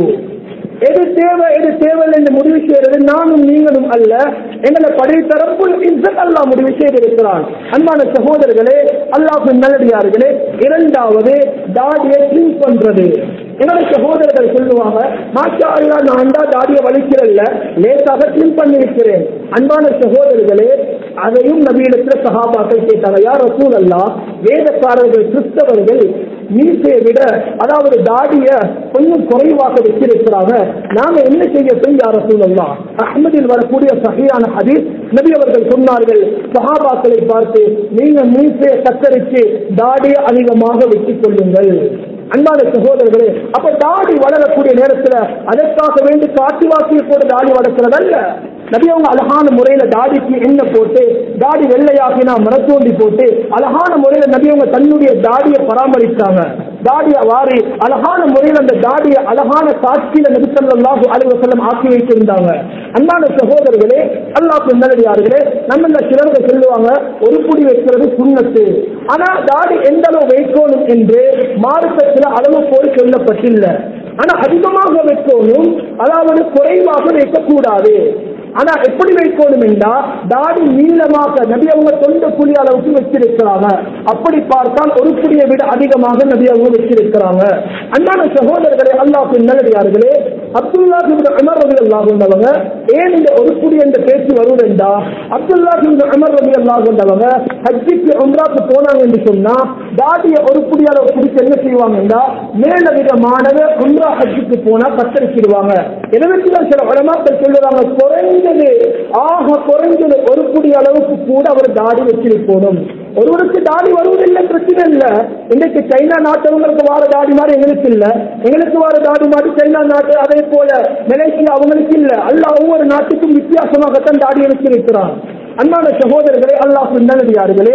எது தேவை எது தேவையில்லை என்று முடிவு செய்யறது நானும் நீங்களும் அல்ல எங்களை படைத்த ரப்புல் இஸ்ஸத் அல்லாஹ் முடிவு செய்திருக்கிறான் அன்பான சகோதரர்களே அல்லாஹ் நல்லடியார்களே இரண்டாவது தாடியை ட்ரிம் பண்றது என்னோட சகோதரர்கள் சொல்லுவாங்க மாஷா அல்லா நான் தான் தாடியை வலிக்கிறல்ல லேசாக ட்ரிம் பண்ணி வைக்கிறேன் அன்பான சகோதரர்களே அதையும் நவீனத்தில் சகாபாக்கள் கேட்டாங்க யார் ரசூல் அல்லா வேதக்காரர்கள் கிறிஸ்தவர்கள் மீசையை விட அதாவது தாடிய கொஞ்சம் குறைவாக வச்சிருக்கிறாங்க நாம என்ன செய்யட்டும் யார் ரசூல் அல்லா அஹ்மதில் வரக்கூடிய சகையான ஹதீஸ் நபி அவர்கள் சொன்னார்கள் சஹாபாக்களை பார்த்து நீங்க மீசையை கத்தரிச்சு தாடியை அதிகமாக வச்சுக் கொள்ளுங்கள் அன்பான சகோதரர்களே அப்ப தாடி வளரக்கூடிய நேரத்துல அதற்காக வேண்டி காட்டு வாக்கிய போட்டு தாடி வளர்க்கிறதல்ல நபி அவங்க அழகான முறையில தாடிக்கு எண்ணெய் போட்டு தாடி வெள்ளையாக்கினா மரத்தோண்டி போட்டு அழகான முறையில நபி அவங்க தன்னுடைய தாடியை பராமரித்தாங்க தாடியை வாரி அழகான முறையில் அந்த தாடியை அழகான காட்சியில நபிசல்லாஹு அலுவலம் ஆக்கி வைத்திருந்தாங்க அன்பான சகோதரர்களே அல்லாஹ் நல்லடியார்களே நம்ம இந்த சிலர்கள் சொல்லுவாங்க ஒரு புடி வைக்கிறது சுண்ணத்து ஆனா தாடி எந்த அளவு வைக்கணும் என்று மார்க்கத்தில் அளவு போல் சொல்லப்பட்டில்லை ஆனா அதிகமாக வைக்கணும் அதாவது குறைவாக வைக்கக்கூடாது ஆனா எப்படி வைக்கணும் என்றா தாடி நீளமாக நபி அவங்க தொண்ட புலி அளவுக்கு வச்சிருக்கிறாங்க அப்படி பார்த்தால் ஒரு புலியை விட அதிகமாக நபி அவங்க வச்சிருக்கிறாங்க அன்பான சகோதரர்களே அல்லாஹ் நல்லடியார்களே அப்துல்லா அமர் ரவி அல்லாஹ் கொண்டவங்க ஏன் இந்த ஒரு புலி என்ற பேச்சு வருவதென்றா அப்துல்லா அமர் ரவி அல்லாஹ் கொண்டவங்க ஹஜ்ஜிக்கு உம்ராக்கு போனாங்க என்று சொன்னா தாடிய ஒரு புலி அளவு பிடிச்சு என்ன செய்வாங்கன்னா மேல விதமானது உம்ரா ஹஜ்ஜுக்கு போனா கத்தரிச்சிடுவாங்க எனவே சில உலமாக்கள் சொல்லுவாங்க குறைஞ்சது ஆக குறைஞ்சது ஒரு புடி அளவுக்கு கூட அவர் தாடி வச்சிருக்கணும் ஒருவருக்கு தாடி வருவதில்லை பிரச்சனை இல்ல இன்னைக்கு சைனா நாட்டவங்களுக்கு வார தாடி மாதிரி எங்களுக்கு இல்ல எங்களுக்கு வார தாடி மாதிரி சைனா நாட்டு அதே போல மலேசியா அவங்களுக்கு இல்ல அல்லாஹ் ஒவ்வொரு நாட்டுக்கும் வித்தியாசமாகத்தான் தாடி வச்சிருக்கிறான் அன்பான சகோதரர்களே அல்லாஹ் நல்லடியார்களே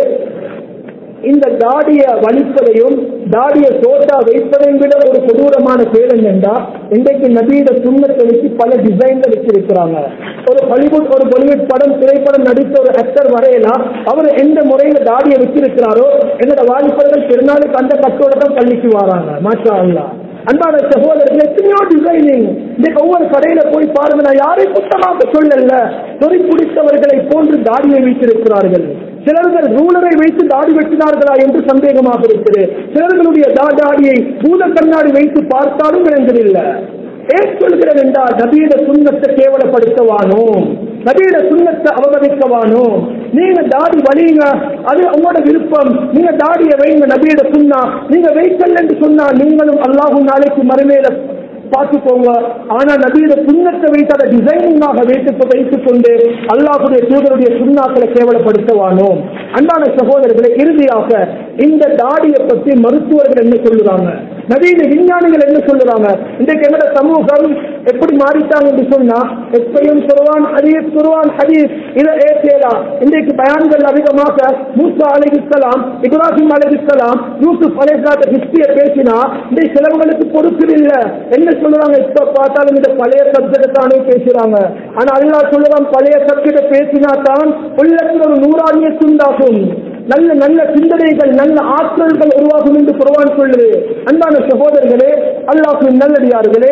இந்த தாடிய வலிப்பதையும் தாடிய சோட்டா வைப்பதையும் விட ஒரு கொடூரமான செயல் என்னென்றா இன்றைக்கு நபீத சுண்ணத்தை வச்சு பல டிசைன்ல வச்சிருக்கிறாங்க ஒரு ஹாலிவுட் ஒரு பாலிவுட் படம் திரைப்படம் நடித்த ஒரு ஆக்டர் வரையலாம் அவர் எந்த முறையில தாடியை வச்சிருக்கிறாரோ என்னோட வாலிபர்கள் திருநாளுக்கு அந்த கட்டோட தான் பள்ளிக்கு வராங்க மாஷா அல்லா அன்பான சகோதரர்கள் எத்தனையோ டிசைனிங் இன்னைக்கு ஒவ்வொரு கடையில போய் பாருங்க நான் யாரையும் குத்தமாக சொல்லல தொறி பிடித்தவர்களை போன்று தாடியை வைத்திருக்கிறார்கள் சிலர்கள் ரூலரை வைத்து தாடி வெட்டினார்களா என்று சந்தேகமாக இருக்குது சிலர்களுடைய தாடியை பூத கண்ணாடி வைத்து பார்த்தாலும் விளங்குதில்லை ஏன் சொல்கிறது என்றால் நபீட சுண்ணத்தை கேவலப்படுத்தவானோ நபீட சுண்ணத்தை அவமதிக்கவானோ நீங்க தாடி வலிங்க அது உங்களோட விருப்பம் நீங்க தாடியை வைங்க நபீட சுண்ணா நீங்க வைக்கல் என்று சொன்னா நீங்களும் அல்லாஹு நாளைக்கு மறுமையில பார்த்துக்கோங்க ஆனா நபீட சுண்ணத்தை வைத்து அதை டிசைனிங்காக வைத்து வைத்துக் கொண்டு அல்லாஹுடைய தூதருடைய சுண்ணாக்களை கேவலப்படுத்தவானோ அன்பான சகோதரர்களை இறுதியாக இந்த தாடியை பற்றி மருத்துவர்கள் என்ன சொல்லுறாங்க நவீன விஞ்ஞானிகள் என்ன சொல்லுறாங்க இன்றைக்கு என்னோட சமூகம் எப்படி மாறிட்டாங்க என்று சொன்னா எப்பையும் குருவான் ஹதீஸ் குருவான் ஹதீஸ் இதை ஏற்றலாம் இன்றைக்கு பயான்கள் அதிகமாக மூசா அலைஹிஸ்ஸலாம் இப்ராஹிம் அலைஹிஸ்ஸலாம் யூசுப் அலைஹிஸ்ஸலாத்த ஹிஸ்டரியை பேசினா இந்த சிலவங்களுக்கு பொறுப்பு இல்ல என்ன சொல்லுறாங்க இப்ப பார்த்தாலும் இந்த பழைய சப்ஜெக்ட் தானே பேசுறாங்க ஆனா அல்லாஹ் சொல்லுறான் பழைய சப்ஜெக்ட் பேசினா தான் உள்ளத்தில் ஒரு நூறாணிய துண்டாகும் நல்ல நல்ல சிந்தனைகள் நல்ல ஆற்றல்கள் உருவாகும் என்று குர்ஆன் சொல்லுது அன்பான சகோதரர்களே அல்லாஹ்வின் நல்லடியார்களே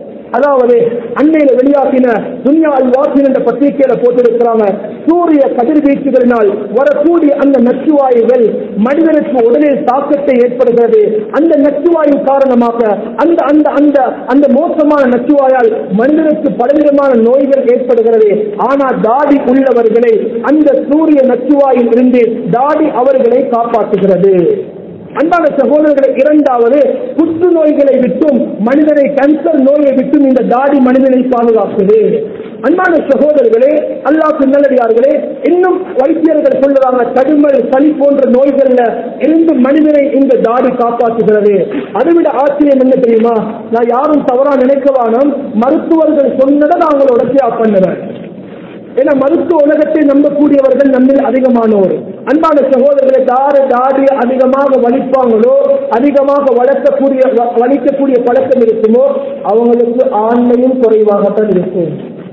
அதாவது அண்மையில வெளியாக்கின துன்யா அல் வாசின் என்ற பத்திரிகையில போட்டிருக்கிறாங்க சூரிய கதிர்வீச்சுகளினால் வரக்கூடிய அந்த நச்சுவாயுகள் மனிதனுக்கு உடனே தாக்கத்தை ஏற்படுகிறது அந்த நச்சுவாயு காரணமாக அந்த அந்த அந்த அந்த மோசமான நச்சுவாயால் மனிதனுக்கு பலவிதமான நோய்கள் ஏற்படுகிறது ஆனால் தாடி உள்ளவர்களை அந்த சூரிய நச்சுவாயில் இருந்து தாடி அவர்களை காப்பாற்றுகிறது அன்பான சகோதரர்களை இரண்டாவது புற்று நோய்களை விட்டும் மனிதனை கேன்சர் நோயை விட்டும் இந்த தாடி மனிதனை பாதுகாக்குது அன்பான சகோதரர்களே அல்லாஹ் நல்லடியார்களே இன்னும் வைத்தியர்கள் சொல்லுறாங்க தடுமல் சளி போன்ற நோய்கள்ல இருந்து மனிதனை இந்த தாடி காப்பாற்றுகிறது அதைவிட ஆச்சரியம் என்ன தெரியுமா நான் யாரும் தவறா நினைக்கவானும் மருத்துவர்கள் சொன்னதை நான் உங்களை உடச்சியா பண்ணுறேன் ஏன்னா மருத்துவ உலகத்தை நம்பக்கூடியவர்கள் நம்மில் அதிகமானோர் அன்பான சகோதரர்களை தார தாடி அதிகமாக வலிப்பாங்களோ அதிகமாக வளர்க்கக்கூடிய வ- வலிக்கக்கூடிய பழக்கம் இருக்குமோ அவங்களுக்கு ஆண்மையும் குறைவாகத்தான் இருக்கும்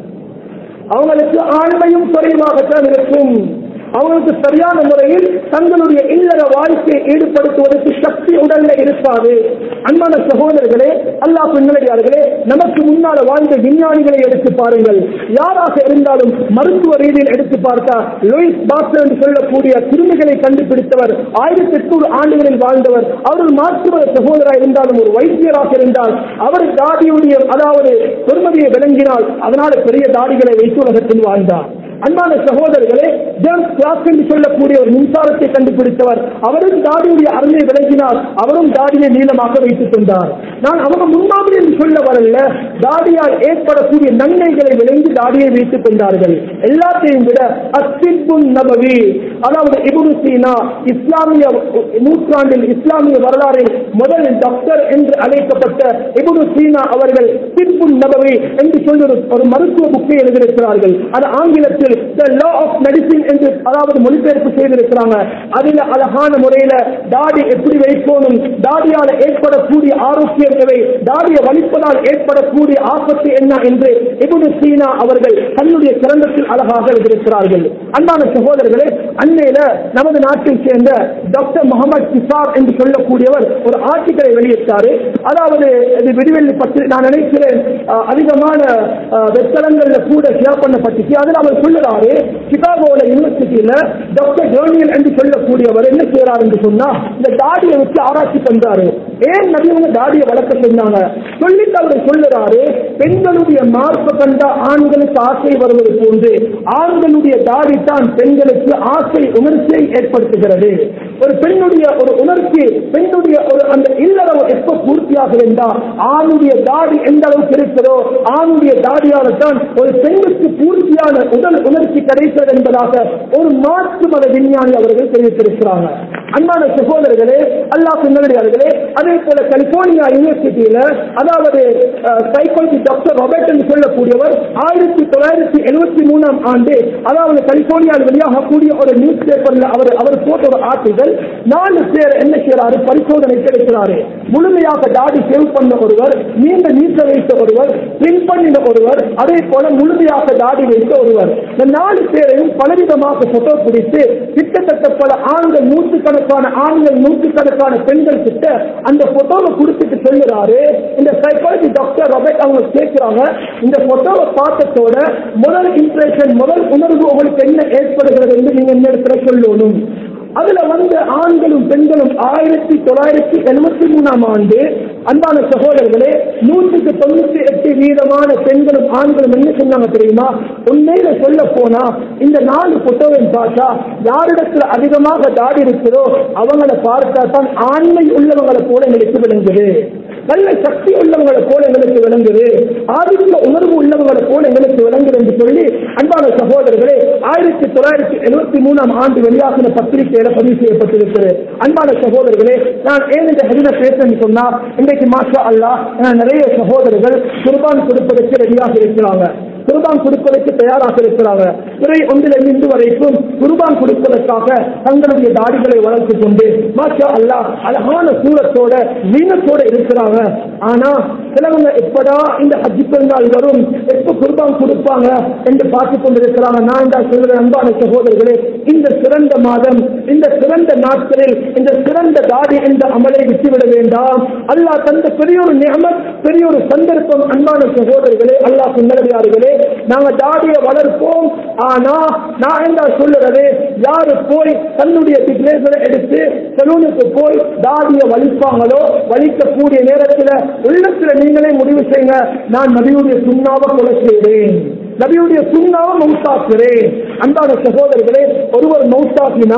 அவங்களுக்கு ஆண்மையும் குறைவாகத்தான் இருக்கும் அவங்களுக்கு சரியான முறையில் தங்களுடைய இல்லற வாழ்க்கையை ஈடுபடுத்துவதற்கு சக்தி உடல்ல இருக்காது அன்பான சகோதரர்களே அல்லாஹ் பின்னடியார்களே நமக்கு முன்னால வாழ்ந்த விஞ்ஞானிகளை எடுத்து பாருங்கள் யாராக இருந்தாலும் மருத்துவ ரீதியில் எடுத்து பார்த்தா லூயிஸ் பாஸ்டர் என்று சொல்லக்கூடிய கிருமிகளை கண்டுபிடித்தவர் ஆயிரத்தி எட்நூறு ஆண்டுகளில் வாழ்ந்தவர் அவர்கள் மாற்றுவ சகோதரராக இருந்தாலும் ஒரு வைத்தியராக இருந்தால் அவர் தாடியுடைய அதாவது பெருமதியை விளங்கினால் அதனால பெரிய தாடிகளை வைத்து உலகத்தில் வாழ்ந்தார் அன்பான சகோதரர்களே ஜேம்ஸ் கிளாக் என்று சொல்லக்கூடிய ஒரு மின்சாரத்தை கண்டுபிடித்தவர் அவரும் தாடியுடைய அருமை விளங்கினார் அவரும் தாடியை நீளமாக வைத்துக் கொண்டார் நான் அவங்க முன்மாதிரி என்று சொல்ல வரல தாடியால் ஏற்படக்கூடிய நன்மைகளை விளங்கி தாடியை வைத்துக் கொண்டார்கள் எல்லாத்தையும் விட அத்திப்புன் நபவி அதாவது இபுரு சீனா இஸ்லாமிய நூற்றாண்டில் இஸ்லாமிய வரலாறில் முதல் டாக்டர் என்று அழைக்கப்பட்ட இபுரு சீனா அவர்கள் திப்புன் நபவி என்று சொல்லி ஒரு- ஒரு மருத்துவ புக்கை எழுதியிருக்கிறார்கள் அது ஆங்கிலத்தில் த லா ஆஃப் மெடிசின் என்று அதாவது மொழிபெயர்ப்பு செய்திருக்கிறாங்க அதுல அழகான முறையில தாடி எப்படி வைக்கணும் தாடியால ஏற்படக்கூடிய ஆரோக்கியம் எவை தாடியை வலிப்பதால் ஏற்படக்கூடிய ஆபத்து என்ன என்று இபுனு சீனா அவர்கள் தன்னுடைய கிரந்தத்தில் அழகாக எழுதியிருக்கிறார்கள் அன்பான சகோதரர்களே அண்மையில நமது நாட்டை சேர்ந்த டாக்டர் முகமது கிசார் என்று சொல்லக்கூடியவர் ஒரு ஆர்டிக்கலை வெளியிட்டாரு அதாவது இது விடுவெள்ளி பற்றி நான் நினைக்கிறேன் அஹ், அதிகமான அஹ், வெத்தலங்கள்ல கூட ஷேர் பண்ணப்பட்டுச்சு அதில் அவர் சொல்லுறாரு சிகாகோல யூனிவர்சிட்டியில டாக்டர் ஜோனியல் என்று சொல்லக்கூடியவர் என்ன செய்யறாரு என்று சொன்னா இந்த தாடியை வச்சு ஆராய்ச்சி பண்றாரு ஏன் நபியவங்க தாடியை வளர்க்க சொன்னாங்க சொல்லிட்டு அவர் சொல்லுறாரு பெண்களுடைய மார்பு கண்ட ஆண்களுக்கு ஆசை வருவது போன்று ஆண்களுடைய தாடி தான் பெண்களுக்கு ஆசை உணர்ச்சியை ஏற்படுத்துகிறது ஒரு பெண்ணுடைய ஒரு உணர்ச்சி பெண்ணுடைய ஒரு அந்த இல்லறவு எப்ப பூர்த்தியாக இருந்தால் ஆணுடைய தாடி எந்த அளவுக்கு இருக்கிறதோ ஆணுடைய தாடியால தான் ஒரு பெண்ணுக்கு பூர்த்தியான உடல் உணர்ச்சி கிடைக்கிறது என்பதாக ஒரு மாற்று மத விஞ்ஞானி அவர்கள் தெரிவித்திருக்கிறாங்க அன்பான சகோதரர்களே அல்லாஹ் பின்னடியார்களே அதே போல கலிபோர்னியா யூனிவர்சிட்டியில அதாவது சைக்காலஜி டாக்டர் ராபர்ட் என்று சொல்லக்கூடியவர் ஆயிரத்தி தொள்ளாயிரத்தி எழுபத்தி மூணாம் ஆண்டு அதாவது கலிபோர்னியாவில் வெளியாகக்கூடிய ஒரு நியூஸ் பேப்பர்ல அவர் அவர் போட்ட ஒரு ஆர்டிகள் நாலு பேர் என்ன செய்யறாரு பரிசோதனை கிடைக்கிறாரு முழுமையாக தாடி சேவ் பண்ண ஒருவர் நீண்ட நீட்ட வைத்த ஒருவர் பின் பண்ணின ஒருவர் அதே போல முழுமையாக தாடி வைத்த ஒருவர் இந்த நாலு பேரையும் பலவிதமாக போட்டோ பிடித்து கிட்டத்தட்ட பல ஆண்கள் நூற்றுக்கணக்கான ஆண்கள் நூற்றுக்கணக்கான பெண்கள் கிட்ட அந்த போட்டோவை கொடுத்துட்டு சொல்லுறாரு இந்த சைக்காலஜி டாக்டர் ராபர்ட் அவங்க கேட்கிறாங்க இந்த போட்டோவை பார்த்ததோட முதல் இம்ப்ரெஷன் முதல் உணர்வு உங்களுக்கு என்ன ஏற்படுகிறது என்று நீங்க என்ன இடத்துல சொல்லணும் அதுல வந்து ஆண்களும் பெண்களும் ஆயிரத்தி தொள்ளாயிரத்தி எழுபத்தி மூணாம் ஆண்டு அன்பான சகோதரர்களே நூற்றுக்கு தொண்ணூத்தி எட்டு வீதமான பெண்களும் ஆண்களும் என்ன சொன்னாங்க தெரியுமா உண்மையில சொல்ல போனா இந்த நாலு புத்தகம் பார்த்தா யாரிடத்துல அதிகமாக தாடி இருக்கிறோ அவங்களை பார்த்தா தான் ஆண்மை உள்ளவங்களை போல எங்களுக்கு விளங்குது நல்ல சக்தி உள்ளவங்களை போல எங்களுக்கு விளங்குது ஆதிக்க உணர்வு உள்ளவங்களை போல எங்களுக்கு விளங்குது என்று சொல்லி அன்பான சகோதரர்களே ஆயிரத்தி தொள்ளாயிரத்தி எழுபத்தி மூணாம் ஆண்டு வெளியாகின பத்திரிகையில பதிவு செய்யப்பட்டிருக்கிறது அன்பான சகோதரர்களே நான் ஏன் இந்த ஹரித பேசன்னு சொன்னா இன்றைக்கு மாஷா அல்லாஹ் அஹ், நிறைய சகோதரர்கள் குர்பான் கொடுப்பதற்கு ரெடியாக இருக்கிறாங்க குர்பான் கொடுப்பதற்கு தயாராக இருக்கிறாங்க துறை ஒன்றில் இருந்து வரைக்கும் குர்பான் கொடுப்பதற்காக தங்களுடைய தாடிகளை வளர்த்து கொண்டு மாஷா அல்லாஹ் அழகான சூழத்தோட மீனத்தோட இருக்கிறாங்க ஆனா சிலவங்க எப்படா இந்த ஹஜ்ஜி பெருநாள் வரும் எப்ப குர்பான் கொடுப்பாங்க என்று பார்த்து கொண்டிருக்கிறாங்க நான் தான் சொல்கிறேன் அன்பான சகோதரர்களே இந்த சிறந்த மாதம் இந்த சிறந்த நாட்களில் இந்த சிறந்த தாடி என்ற அமலை விட்டுவிட வேண்டாம் அல்லாஹ் தந்த பெரிய ஒரு நியமத் பெரிய ஒரு சந்தர்ப்பம் அன்பான சகோதரர்களே அல்லாஹ் நல்லடியார்களே நாங்க தாடியை வளர்ப்போம் ஆனா நான் என்ன சொல்லுறது யாரு போய் தன்னுடைய பிக்னேசரை எடுத்து சலூனுக்கு போய் தாடியை வலிப்பாங்களோ வலிக்கக்கூடிய நேரத்துல உள்ளத்துல நீங்களே முடிவு செய்யுங்க நான் நபியுடைய சுண்ணாவை கொலை செய்கிறேன் நபியுடைய சுண்ணாவை மௌத்தாக்குறேன் அன்பான சகோதரர்களே ஒருவர் மௌத்தாக்கினா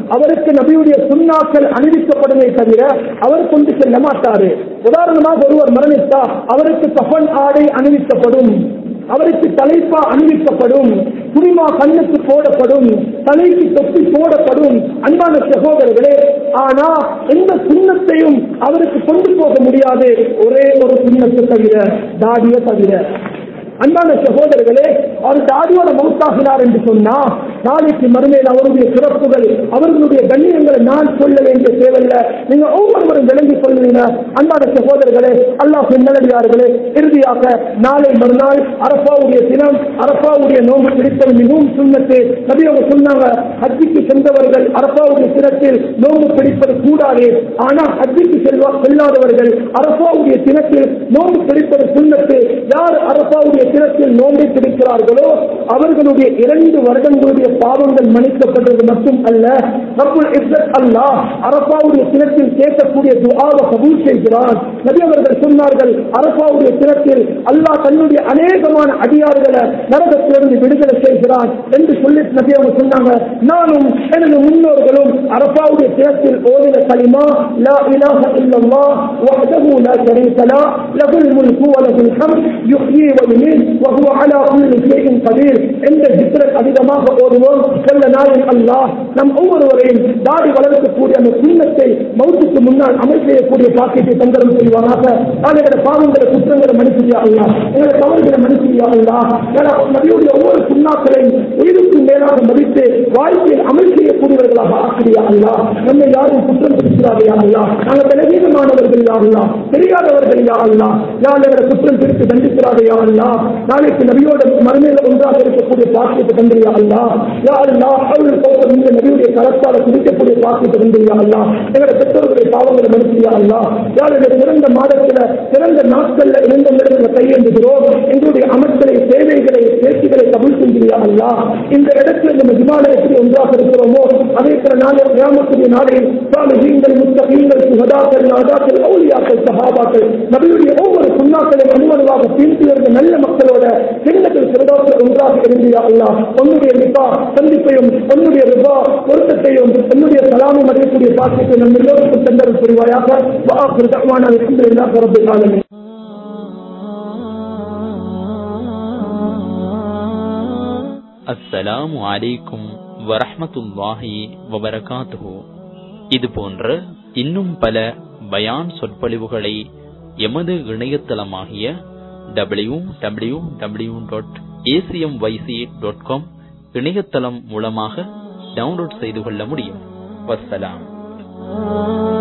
அவருக்கு நபியுடைய சுண்ணாக்கள் அணிவிக்கப்படுமே தவிர அவர் கொண்டு செல்ல மாட்டாரு உதாரணமாக ஒருவர் மரணித்தா அவருக்கு கஃன் ஆடை அணிவிக்கப்படும் அவருக்கு தலைப்பா அணிவிக்கப்படும் குடிமா கண்ணுக்கு போடப்படும் தலைக்கு தொப்பி போடப்படும் அன்பான சகோதரர்களே ஆனா எந்த சுண்ணத்தையும் அவருக்கு கொண்டு போக முடியாது ஒரே ஒரு சுண்ணத்தை தவிர தாடியை தவிர அன்பான சகோதரர்களே அவர் தாடியோட மௌத்தாகினார் என்று சொன்னா நாளைக்கு மறுமையில் அவருடைய சிறப்புகள் அவர்களுடைய கண்ணியங்களை நான் சொல்ல வேண்டிய தேவையில்லை நீங்க ஒவ்வொருவரும் விளங்கிக் கொள்வீங்க அன்பான சகோதரர்களே அல்லாஹ் நல்லடியார்களே இறுதியாக நாளை மறுநாள் அரபாவுடைய தினம் அரபாவுடைய நோன்பு பிடித்தல் மிகவும் சுண்ணத்து நபி அவங்க சொன்னாங்க ஹஜ்ஜிக்கு சென்றவர்கள் அரபாவுடைய தினத்தில் நோன்பு பிடிப்பது கூடாது ஆனா ஹஜ்ஜிக்கு செல்வா செல்லாதவர்கள் அரபாவுடைய தினத்தில் நோன்பு பிடிப்பது சுண்ணத்து யார் அரபாவுடைய தினத்தில் நோன்பை பிடிக்கிறார்களோ அவர்களுடைய இரண்டு வருடங்களுடைய பாவங்கள் மன்னிக்கப்படுவது மட்டும் அல்ல ரப்புல் இஸ்ஸத் அல்லாஹ் அரபாவுடைய தினத்தில் கேட்கக்கூடிய துஆவை கபூல் செய்கிறான் நபி அவர்கள் சொன்னார்கள் அரபாவுடைய தினத்தில் அல்லாஹ் தன்னுடைய அநேகமான அடியார்களை நரகத்திலிருந்து விடுதலை செய்கிறான் என்று சொல்லி நபி அவங்க சொன்னாங்க நானும் எனது முன்னோர்களும் அரபாவுடைய தினத்தில் ஓதின கலிமா லா இலாஹ இல்லல்லாஹ் வஹ்தஹு லா ஷரீக லா லஹுல் முல்கு வ லஹுல் ஹம்த் யுஹ்யி வ யுமீத் وهو على كل شيء قدير என்ற ஜிக்ரை அதிகமாக ஓதுவோம் சொல்ல நாளில் அல்லாஹ் நம் ஒவ்வொருவரையும் தாடி வளர்க்கக்கூடிய அந்த சுண்ணத்தை மௌத்துக்கு முன்னால் அமல் செய்யக்கூடிய பாக்கியத்தை தந்தரம் செய்வானாக எங்களோட பாவங்களை குற்றங்களை மன்னிச்சியா அல்லா எங்களை தவறுகளை மன்னிச்சியா அல்லா நபியுடைய ஒவ்வொரு சுண்ணாக்களையும் உயிருக்கும் மேலாக மதித்து வாழ்க்கையில் அமல் செய்யக்கூடியவர்களாக ஆக்கிரியா அல்லா நம்மை யாரும் குற்றம் பிடிக்கிறாரையா அல்லா நாங்கள் பலவீனமானவர்கள் யா அல்லா தெரியாதவர்கள் யா அல்லா யார் எங்களை குற்றம் பிடித்து தண்டிக்கிறாரையா அல்லா நாளைக்கு நபியோட மறுமையில ஒன்றாக இருக்கக்கூடிய பாக்கியத்தை தந்திரியா அல்லா யா அல்லா அவர்கள் போக இந்த நபியுடைய கரத்தால குடிக்கக்கூடிய பாக்கியத்தை தந்திரியா அல்லா எங்களுடைய பெற்றோர்களுடைய பாவங்களை மனுப்பியா அல்லா யார் இந்த சிறந்த மாதத்துல சிறந்த நாட்கள்ல இருந்த இடத்துல கையெழுந்துகிறோம் எங்களுடைய அமைச்சரை சேவைகளை பேச்சுகளை கபுல் செஞ்சிரியா அல்லா இந்த இடத்துல நம்ம விமானத்தில் ஒன்றாக இருக்கிறோமோ அதே போல நாளை கிராமத்துடைய நாளில் சாலிஹீன்கள் முத்தகீன்கள் சுகதாக்கள் நாதாக்கள் அவுலியாக்கள் சஹாபாக்கள் நபியுடைய ஒவ்வொரு சுண்ணாக்களை அனுமதிவாக பின்துயர்ந்த நல்ல மக்களோட சின்னத்தில் சிறதாக்கள் ஒன்றாக இருந்தியா அல்லா உன்னுடைய ரிபா சந்திப்பையும் உன்னுடைய ரிபா பொருத்தத்தையும் உன்னுடைய சலாமும் அடையக்கூடிய பாக்கியத்தை நம் எல்லோருக்கும் தந்தரும் புரிவாயாக வாக்கு தகவான அல்ஹம்துலில்லாஹி ரப்பில் ஆலமீன் அஸ்ஸலாமு அலைக்கும் வரஹ்மத்துல்லாஹி வபரகாத்துஹு இது போன்ற இன்னும் பல பயான் சொற்பொழிவுகளை எமது இணையதளமாகிய W W W dot A C M Y C dot com இணையதளம் மூலமாக டவுன்லோட் செய்து கொள்ள முடியும் வஸ்ஸலாம்